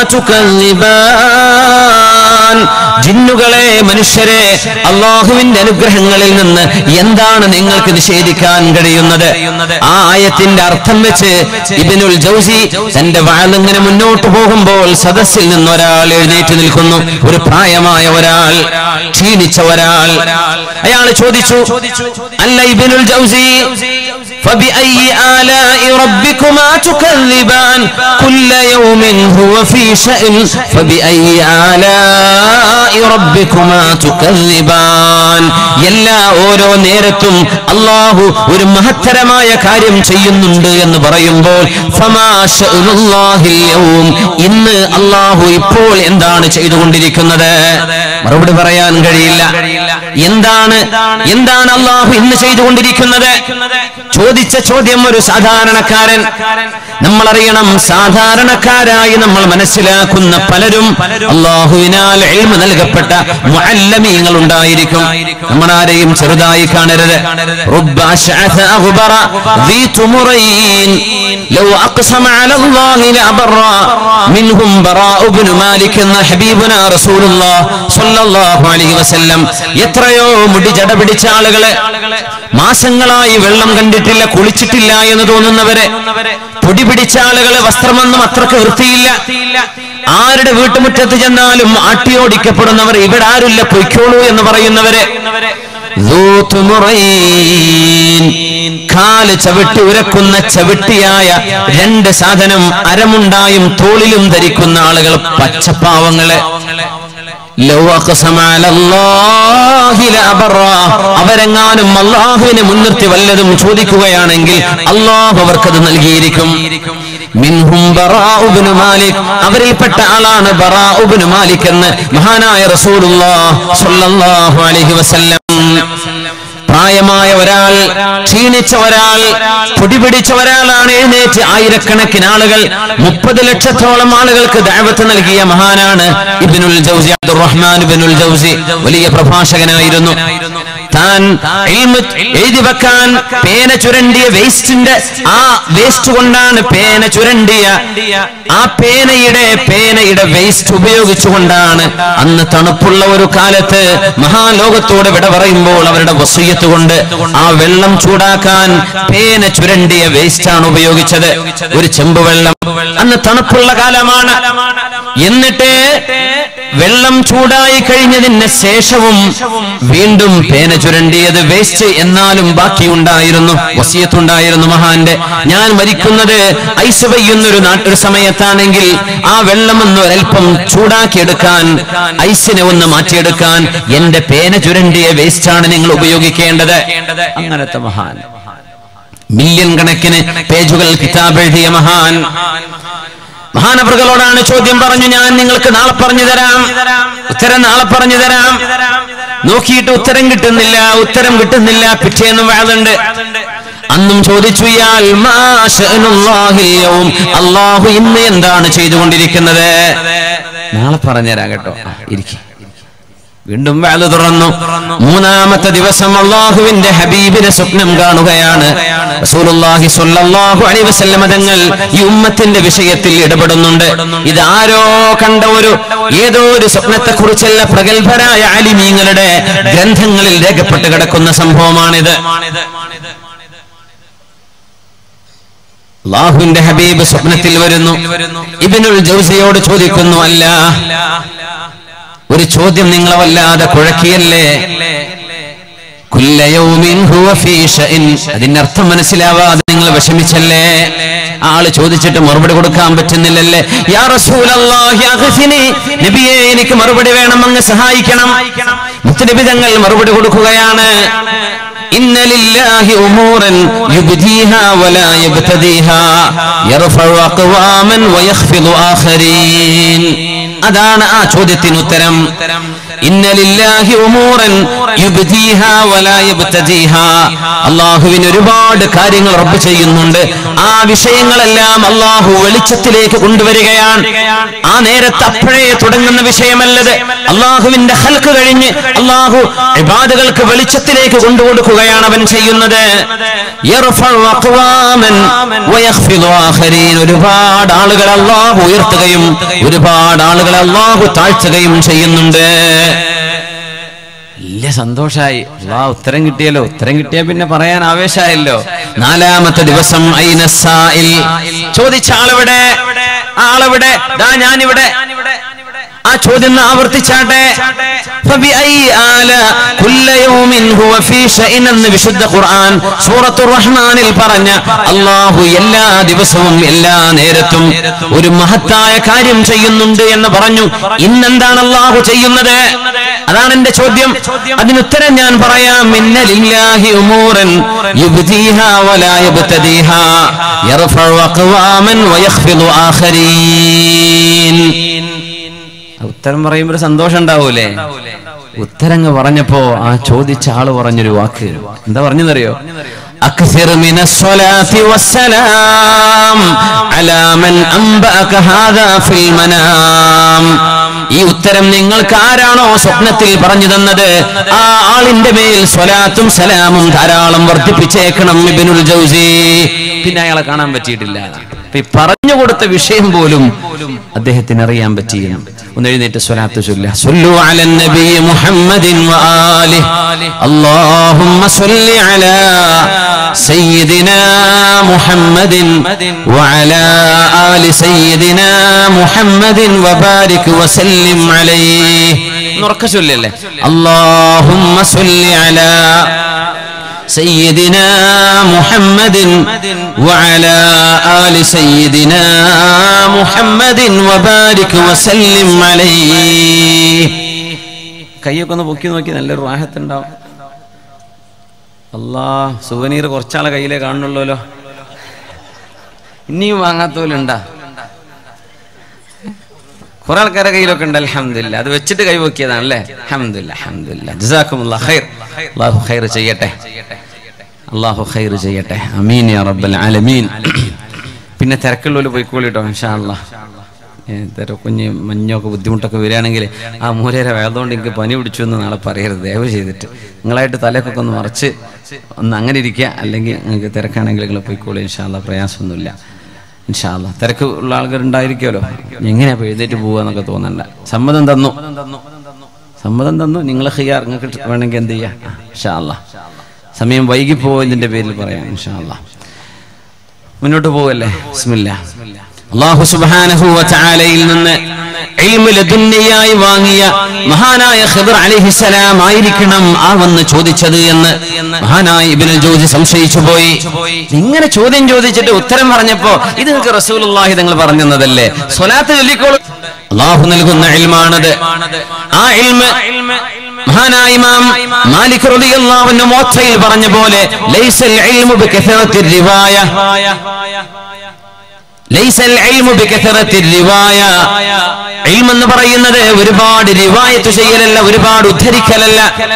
تكذبان ജിന്നുകളെ മനുഷ്യരെ അള്ളാഹുവിന്റെ അനുഗ്രഹങ്ങളിൽ നിന്ന് എന്താണ് നിങ്ങൾക്ക് നിഷേധിക്കാൻ കഴിയുന്നത് ആ ആയത്തിന്റെ അർത്ഥം വെച്ച് ഇബിനുൽ ജൗസി തന്റെ വാളിങ്ങനെ മുന്നോട്ട് പോകുമ്പോൾ സദസ്സിൽ നിന്ന് ഒരാൾ എഴുന്നേറ്റ് നിൽക്കുന്നു ഒരു പ്രായമായ ഒരാൾ ക്ഷീണിച്ച ഒരാൾ അയാൾ ചോദിച്ചു അല്ല ഇബിനുൽ ജൗസി فبأي آلاء ربكما تكذبان كل يوم هو في شأن فبأي آلاء ربكما تكذبان എല്ലാ ഓരോ നേരത്തും അള്ളാഹു ഒരു മഹത്തരമായ കാര്യം ചെയ്യുന്നുണ്ട് എന്ന് പറയുമ്പോൾ ഫമാ ശഅനുല്ലാഹിൽ യൗം ഇന്ന് അള്ളാഹു ഇപ്പോൾ എന്താണ് ചെയ്തുകൊണ്ടിരിക്കുന്നത് മറുപടി പറയാൻ കഴിയില്ല എന്താണ് എന്താണ് അള്ളാഹു ഇന്ന് ചെയ്തുകൊണ്ടിരിക്കുന്നത് ചോദിച്ച ചോദ്യം ഒരു സാധാരണക്കാരൻ നമ്മൾ അറിയണം സാധാരണക്കാരായി നമ്മൾ മനസ്സിലാക്കുന്ന പലരും അള്ളാഹുവിനാൽ എൽമ നൽകപ്പെട്ട മുഅല്ലമീങ്ങൾ ഉണ്ടായിരിക്കും നമ്മൾ ആരെയും ചെറുതായി കാണരുത് رب أشعث أغبر ذي تمرين لو أقسم على الله لأبرى منهم براء بن مالك എന്ന ഹബീബുന റസൂലുള്ള സ്വല്ലല്ലാഹു അലൈഹി വസല്ലം എത്രയോ മുടി ജട പിടിച്ച ആളുകളെ മാസങ്ങളായി വെള്ളം കണ്ടിട്ടില്ല കുളിച്ചിട്ടില്ല എന്ന് തോന്നുന്നവരെ പൊടി പിടിച്ച ആളുകളെ വസ്ത്രമൊന്നും അത്രക്ക് വൃത്തിയില്ല ആരുടെ വീട്ടുമുറ്റത്ത് ചെന്നാലും ആട്ടിയോടിക്കപ്പെടുന്നവർ ഇവിടെ ആരുമില്ല പൊയ്ക്കോളൂ എന്ന് പറയുന്നവരെ കാല് ചവിട്ടി ഉരക്കുന്ന ചവിട്ടിയായ രണ്ട് സാധനം അരമുണ്ടായും തോളിലും ധരിക്കുന്ന ആളുകൾ പച്ചപ്പാവങ്ങളെ അവരെങ്ങാനും അള്ളാഹുവിനെ മുൻനിർത്തി വല്ലതും ചോദിക്കുകയാണെങ്കിൽ അള്ളാഹു അവർക്കത് നൽകിയിരിക്കും മിൻഹും ബറാഉബ്നു മാലിക് അവരിൽപ്പെട്ട ആളാണ് ബറാഉബ്നു മാലിക് എന്ന് മഹാനായ റസൂലുള്ളാഹ് സ്വല്ലല്ലാഹു അലൈഹി വസല്ലം പ്രായമായ ഒരാൾ ക്ഷീണിച്ച ഒരാൾ പൊടിപിടിച്ച ഒരാളാണ് എഴുന്നേറ്റ് ആയിരക്കണക്കിന് ആളുകൾ മുപ്പത് ലക്ഷത്തോളം ആളുകൾക്ക് ദഅവത്ത് നൽകിയ മഹാനാണ് ഇബ്നുൽ ജൗസി അബ്ദുറഹ്മാൻ ബിനുൽ ജൗസി വലിയ പ്രഭാഷകനായിരുന്നു താൻ ഇൽമ് എഴുതി വെക്കാൻ പേന ചുരണ്ടിയ വേസ്റ്റിന്റെ ആ വേസ്റ്റ് കൊണ്ടാണ് പേന ചുരണ്ടിയ ആ പേനയുടെ പേനയുടെ വേസ്റ്റ് ഉപയോഗിച്ചുകൊണ്ടാണ് അന്ന് തണുപ്പുള്ള ഒരു കാലത്ത് മഹാലോകത്തോട് വിട പറയുമ്പോൾ അവരുടെ വസൂയത്ത് കൊണ്ട് ആ വെള്ളം ചൂടാക്കാൻ പേന ചുരണ്ടിയ വേസ്റ്റ് ആണ് ഉപയോഗിച്ചത് ഒരു ചെമ്പ് വെള്ളം അന്ന് തണുപ്പുള്ള കാലമാണ് എന്നിട്ട് വെള്ളം ചൂടായി കഴിഞ്ഞതിന് ശേഷവും വീണ്ടും പേന ചുരണ്ടിയത് വേസ്റ്റ് എന്നാലും ബാക്കിയുണ്ടായിരുന്നു വസിയത്തുണ്ടായിരുന്നു മഹാന്റെ ഞാൻ മരിക്കുന്നത് ഐസ് പെയ്യുന്നൊരു നാട്ടൊരു സമയത്താണെങ്കിൽ ആ വെള്ളം ഒന്ന് ഒരൽപ്പം ചൂടാക്കിയെടുക്കാൻ ഐസിനെ ഒന്ന് മാറ്റിയെടുക്കാൻ എന്റെ പേന ചുരണ്ടിയ വേസ്റ്റാണ് നിങ്ങൾ ഉപയോഗിക്കേണ്ടത് അങ്ങനത്തെ മഹാൻ മില്യൺ കണക്കിന് പേജുകൾ കിതാബ് എഴുതിയ മഹാൻ മഹാനവറുകളോടാണ് ചോദ്യം പറഞ്ഞു ഞാൻ നിങ്ങൾക്ക് നാളെ പറഞ്ഞു തരാം ഉത്തരം നാളെ പറഞ്ഞു തരാം നോക്കിയിട്ട് ഉത്തരം കിട്ടുന്നില്ല ഉത്തരം കിട്ടുന്നില്ല പിറ്റേന്നും വേളുണ്ട് അന്നും ചോദിച്ചു ഇയാൾ മാ ശഅനുല്ലാഹിൽ യൗം. അള്ളാഹു ഇന്ന് എന്താണ് ചെയ്തുകൊണ്ടിരിക്കുന്നത് നാളെ പറഞ്ഞുതരാം കേട്ടോ ഇരിക്കും വീണ്ടും വാല് തുറന്നു മൂന്നാമത്തെ ദിവസം അള്ളാഹുവിന്റെ ഹബീബിനെ സ്വപ്നം കാണുകയാണ് റസൂലുള്ളാഹി സ്വല്ലല്ലാഹു അലൈഹി വസല്ലമ തങ്ങൾ ഈ ഉമ്മത്തിന്റെ വിഷയത്തിൽ ഇടപെടുന്നുണ്ട് ഇത് ആരോ കണ്ട ഒരു ഏതോ ഒരു സ്വപ്നത്തെ കുറിച്ചല്ല പ്രഗത്ഭരായ ആലിമീങ്ങളുടെ ഗ്രന്ഥങ്ങളിൽ രേഖപ്പെട്ട് കിടക്കുന്ന സംഭവമാണിത് അള്ളാഹുവിന്റെ ഹബീബ് സ്വപ്നത്തിൽ വരുന്നു ഇബിനുൽ ജൗസിയോട് ചോദിക്കുന്നു അല്ല ഒരു ചോദ്യം നിങ്ങളെ വല്ലാതെ കുഴക്കിയല്ലേ കുല്ലയൗമിൻ ഹുവ ഫീ ഷഅൻ. അതിന്റെ അർത്ഥം മനസ്സിലാവാതെ നിങ്ങൾ വിഷമിച്ചല്ലേ ആള് ചോദിച്ചിട്ട് മറുപടി കൊടുക്കാൻ പറ്റുന്നില്ലല്ലേ യാ റസൂലല്ലാഹി അഗ്ഫിനി നബിയെ എനിക്ക് മറുപടി വേണം അങ്ങ് സഹായിക്കണം മുത്തനബി തങ്ങൾ മറുപടി കൊടുക്കുകയാണ് ഇന്ന ലില്ലാഹി ഉമൂറൻ യുബ്ദീഹാ വലാ യബ്തദീഹാ യർഫഉ അഖ്വാമൻ വയഖ്ഫിദു ആഖരീൻ അതാണ് ആ ചോദ്യത്തിന് ഉത്തരം ഇന്ന ലില്ലാഹി ഉമൂറൻ യുബ്ദീഹാ വലാ യബ്തദീഹാ അല്ലാഹുവിന് ഒരുപാട് കാര്യങ്ങൾ റബ്ബ് ചെയ്യുന്നുണ്ട് ആ വിഷയങ്ങളെല്ലാം അല്ലാഹു വെളിച്ചത്തിലേക്ക് കൊണ്ടുവരികയാണ് ആ നേരത്ത് അപ്പോഴേ തുടങ്ങുന്ന വിഷയമല്ലത് അള്ളാഹുവിന്റെ ഹൽക്ക് കഴിഞ്ഞ് അള്ളാഹു ഇബാദുകൾക്ക് വെളിച്ചത്തിലേക്ക് കൊണ്ടുകൊടുക്കുകയാണ് അവൻ ചെയ്യുന്നത് യർഫഉ അഖ്വാമൻ വയഖ്ഫിദു ആഖരീൻ. ഒരുപാട് ആളുകൾ അള്ളാഹു ഉയർത്തുകയും ഒരുപാട് ആളുകളെ അള്ളാഹു താഴ്ത്തുകയും ചെയ്യുന്നുണ്ട് വലിയ സന്തോഷായി വാ ഉത്തരം കിട്ടിയല്ലോ ഉത്തരം കിട്ടിയ പിന്നെ പറയാൻ ആവേശമായല്ലോ നാലാമത്തെ ദിവസം ഐന സാഇൽ. ചോദിച്ച ആളെവിടെ ആളെവിടെ ദാ ഞാനിവിടെ ആ ചോദ്യം ഒന്ന് ആവർത്തിച്ചാട്ടെ فبأي آلاء كل يوم هو في شأن എന്ന് വിശുദ്ധ ഖുർആൻ സൂറത്തുർ റഹ്മാനിൽ പറഞ്ഞ അള്ളാഹു എല്ലാ ദിവസവും എല്ലാ നേരത്തും ഒരു മഹത്തായ കാര്യം ചെയ്യുന്നുണ്ട് എന്ന് പറഞ്ഞു ഇന്നെന്താണ് അള്ളാഹു ചെയ്യുന്നത് അതാണ് എന്റെ ചോദ്യം അതിനുത്തരം ഞാൻ പറയാം ഇന്നലില്ലാഹി ഉമൂറൻ യുബ്ദീഹാ വലാ യബ്തദീഹാ യർഫഉ അഖ്വാമൻ വയഖ്ഫിദു ആഖരീൻ ഉത്തരം പറയുമ്പോൾ ഒരു സന്തോഷം ഉണ്ടാവൂലേ ഉത്തരങ്ങ് പറഞ്ഞപ്പോ ആ ചോദിച്ച ആള് പറഞ്ഞൊരു വാക്ക് എന്താ പറഞ്ഞതറിയോ أكثر من الصلاة والسلام على من أنبأك هذا في المنام ഈ ഉത്തരം നിങ്ങൾക്ക് ആരാണോ സ്വപ്നത്തിൽ പറഞ്ഞു തന്നത് ആ ആളിന്റെ മേൽ സ്വലാത്തും സലാമും ധാരാളം വർദ്ധിപ്പിച്ചേക്കണം ഇബിനുൽ ജൗസി പിന്നെ അയാളെ കാണാൻ പറ്റിയിട്ടില്ല അപ്പൊ ഈ പറഞ്ഞു കൊടുത്ത വിഷയം പോലും അദ്ദേഹത്തിന് അറിയാൻ പറ്റിയും ഒന്ന് എഴുന്നേറ്റ് സ്വലാത്ത് ചൊല്ല സല്ലു അലൻ നബി മുഹമ്മദിൻ വആലിഹി اللهم صل على سيدنا محمد وعلى آل سيدنا محمد وبارك وسلم عليه نركز ചൊല്ലല്ലേ اللهم صل على سيدنا محمد وعلى آل سيدنا محمد وبارك وسلم عليه കൈയൊക്കെ ഒന്ന് പൊക്കി നോക്കി നല്ലൊരു റാഹത്തുണ്ടാവും അല്ലാ സുവനീർ കുറച്ചാളെ കയ്യിലേ കാണുന്നുള്ളൂല്ലോ ഇനിയും വാങ്ങാത്തോലുണ്ടാ കുറെ ആൾക്കാരെ കയ്യിലൊക്കെ ഉണ്ട് അൽഹംദുലില്ലാ അത് വെച്ചിട്ട് കൈ പൊക്കിയതാണല്ലേ അൽഹംദുലില്ലാ അൽഹംദുലില്ലാ ജസാക്കുമുല്ലാ ഖൈർ അല്ലാഹു ഖൈർ ചെയ്യട്ടെ അല്ലാഹു ഖൈർ ചെയ്യട്ടെ അമീൻ യാ റബ്ബൽ ആലമീൻ പിന്നെ തിരക്കുള്ളവര് പോയിക്കോളിട്ടോ ഇൻഷാ അല്ലാ കുഞ്ഞ് മഞ്ഞൊക്കെ ബുദ്ധിമുട്ടൊക്കെ വരികയാണെങ്കിൽ ആ മൂലരെ വേദോണ്ട് എനിക്ക് പനി പിടിച്ചു എന്ന് നാളെ പറയരുത് ദയവ് ചെയ്തിട്ട് നിങ്ങളായിട്ട് തലക്കൊക്കെ ഒന്ന് മറച്ച് ഒന്ന് അങ്ങനെ ഇരിക്കുക അല്ലെങ്കിൽ നിങ്ങൾക്ക് തിരക്കാണെങ്കിൽ നിങ്ങൾ പോയിക്കോളൂ ഇൻഷാല്ല പ്രയാസമൊന്നുമില്ല ഇൻഷാല്ല തിരക്ക് ഉള്ള ആൾക്കാർ ഉണ്ടായിരിക്കുമല്ലോ എങ്ങനെയാ ഇപ്പോൾ എഴുന്നേറ്റ് പോവുക എന്നൊക്കെ തോന്നണ്ട സമ്മതം തന്നു സമ്മതം തന്നു നിങ്ങൾ ഹിയാർ നിങ്ങൾക്ക് വേണമെങ്കിൽ എന്ത് ചെയ്യാം ഇൻഷാല്ല സമയം വൈകി പോയതിന്റെ പേരിൽ പറയാം ഇൻഷാല്ല മുന്നോട്ട് പോവല്ലേ ബിസ്മില്ലാ അള്ളാഹു സുബ്ഹാനഹു വ തആലയിൽ നിന്ന് ഇൽമു ലദുന്നിയായി വാങ്ങിയ മഹാനായ ഖിദർ അലൈഹിസ്സലാം ആയിരിക്കണം ആ വന്ന് ചോദിച്ചത് എന്ന് മഹാനായ ഇബ്നുൽ ജൗസി സംശയിച്ചു പോയി ഇങ്ങനെ ചോദ്യം ചോദിച്ചിട്ട് ഉത്തരം പറഞ്ഞപ്പോ ഇത് നിങ്ങൾക്ക് റസൂലുള്ളാഹി തങ്ങൾ പറഞ്ഞു തന്നതല്ലേ സ്വലാത്ത് ചൊല്ലിക്കോളൂ അള്ളാഹു നൽകുന്ന ഇൽമാണത് ആ ഇൽമ മഹാനായ ഇമാം മാലിക് റളിയല്ലാഹു അൻഹു മോത്തയിൽ പറഞ്ഞ പോലെ ലൈസൽ ഇൽമു ബികസറത്തിൽ റിവായ ലൈസൽ ഇൽമു ബികസറത്തിൽ റിവായ ഇൽം എന്ന് പറയുന്നത് ഒരുപാട് റിവായത്ത് ചെയ്യലല്ല ഒരുപാട് ഉദ്ധരിക്കലല്ല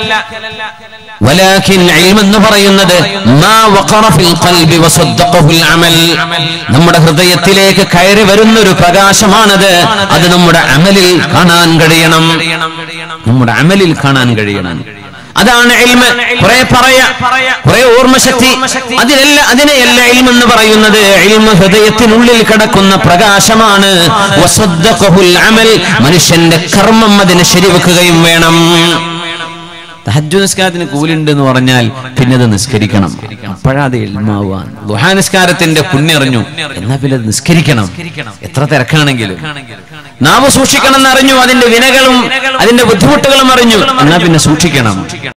ولكن علم എന്ന് പറയുന്നത് മാ വഖറ ഫിൽ ഖൽബി വസദ്ദഖഹു അമൽ നമ്മുടെ ഹൃദയത്തിലേക്ക് കയറി വരുന്ന ഒരു പ്രകാശമാണത് അത് നമ്മുടെ അമലിൽ കാണാൻ കഴിയണം നമ്മുടെ അമലിൽ കാണാൻ കഴിയണം അതാണ് ഇൽമ് കുറെ പറയാ കുറെ ഓർമ്മശക്തി അതിലല്ല അതിനെയല്ല ഇൽമ് എന്ന് പറയുന്നത് ഇൽമ് ഹൃദയത്തിനുള്ളിൽ കിടക്കുന്ന പ്രകാശമാണ് വസദ്ദഖഹുൽ അമൽ മനുഷ്യന്റെ കർമ്മം അതിനെ ശരിവെക്കുകയും വേണം തഹജ്ജു നിസ്കാരത്തിന് കൂലുണ്ട് എന്ന് പറഞ്ഞാൽ പിന്നെ അത് നിസ്കരിക്കണം അപ്പോഴത് എൽമാവാൻ ദുഹാനിസ്കാരത്തിന്റെ പുണ്യറിഞ്ഞു എന്നാ പിന്നെ അത് നിസ്കരിക്കണം എത്ര തിരക്കാണെങ്കിലും നാവ് സൂക്ഷിക്കണം എന്നറിഞ്ഞു അതിന്റെ വിനകളും അതിന്റെ ബുദ്ധിമുട്ടുകളും അറിഞ്ഞു എന്നാ പിന്നെ സൂക്ഷിക്കണം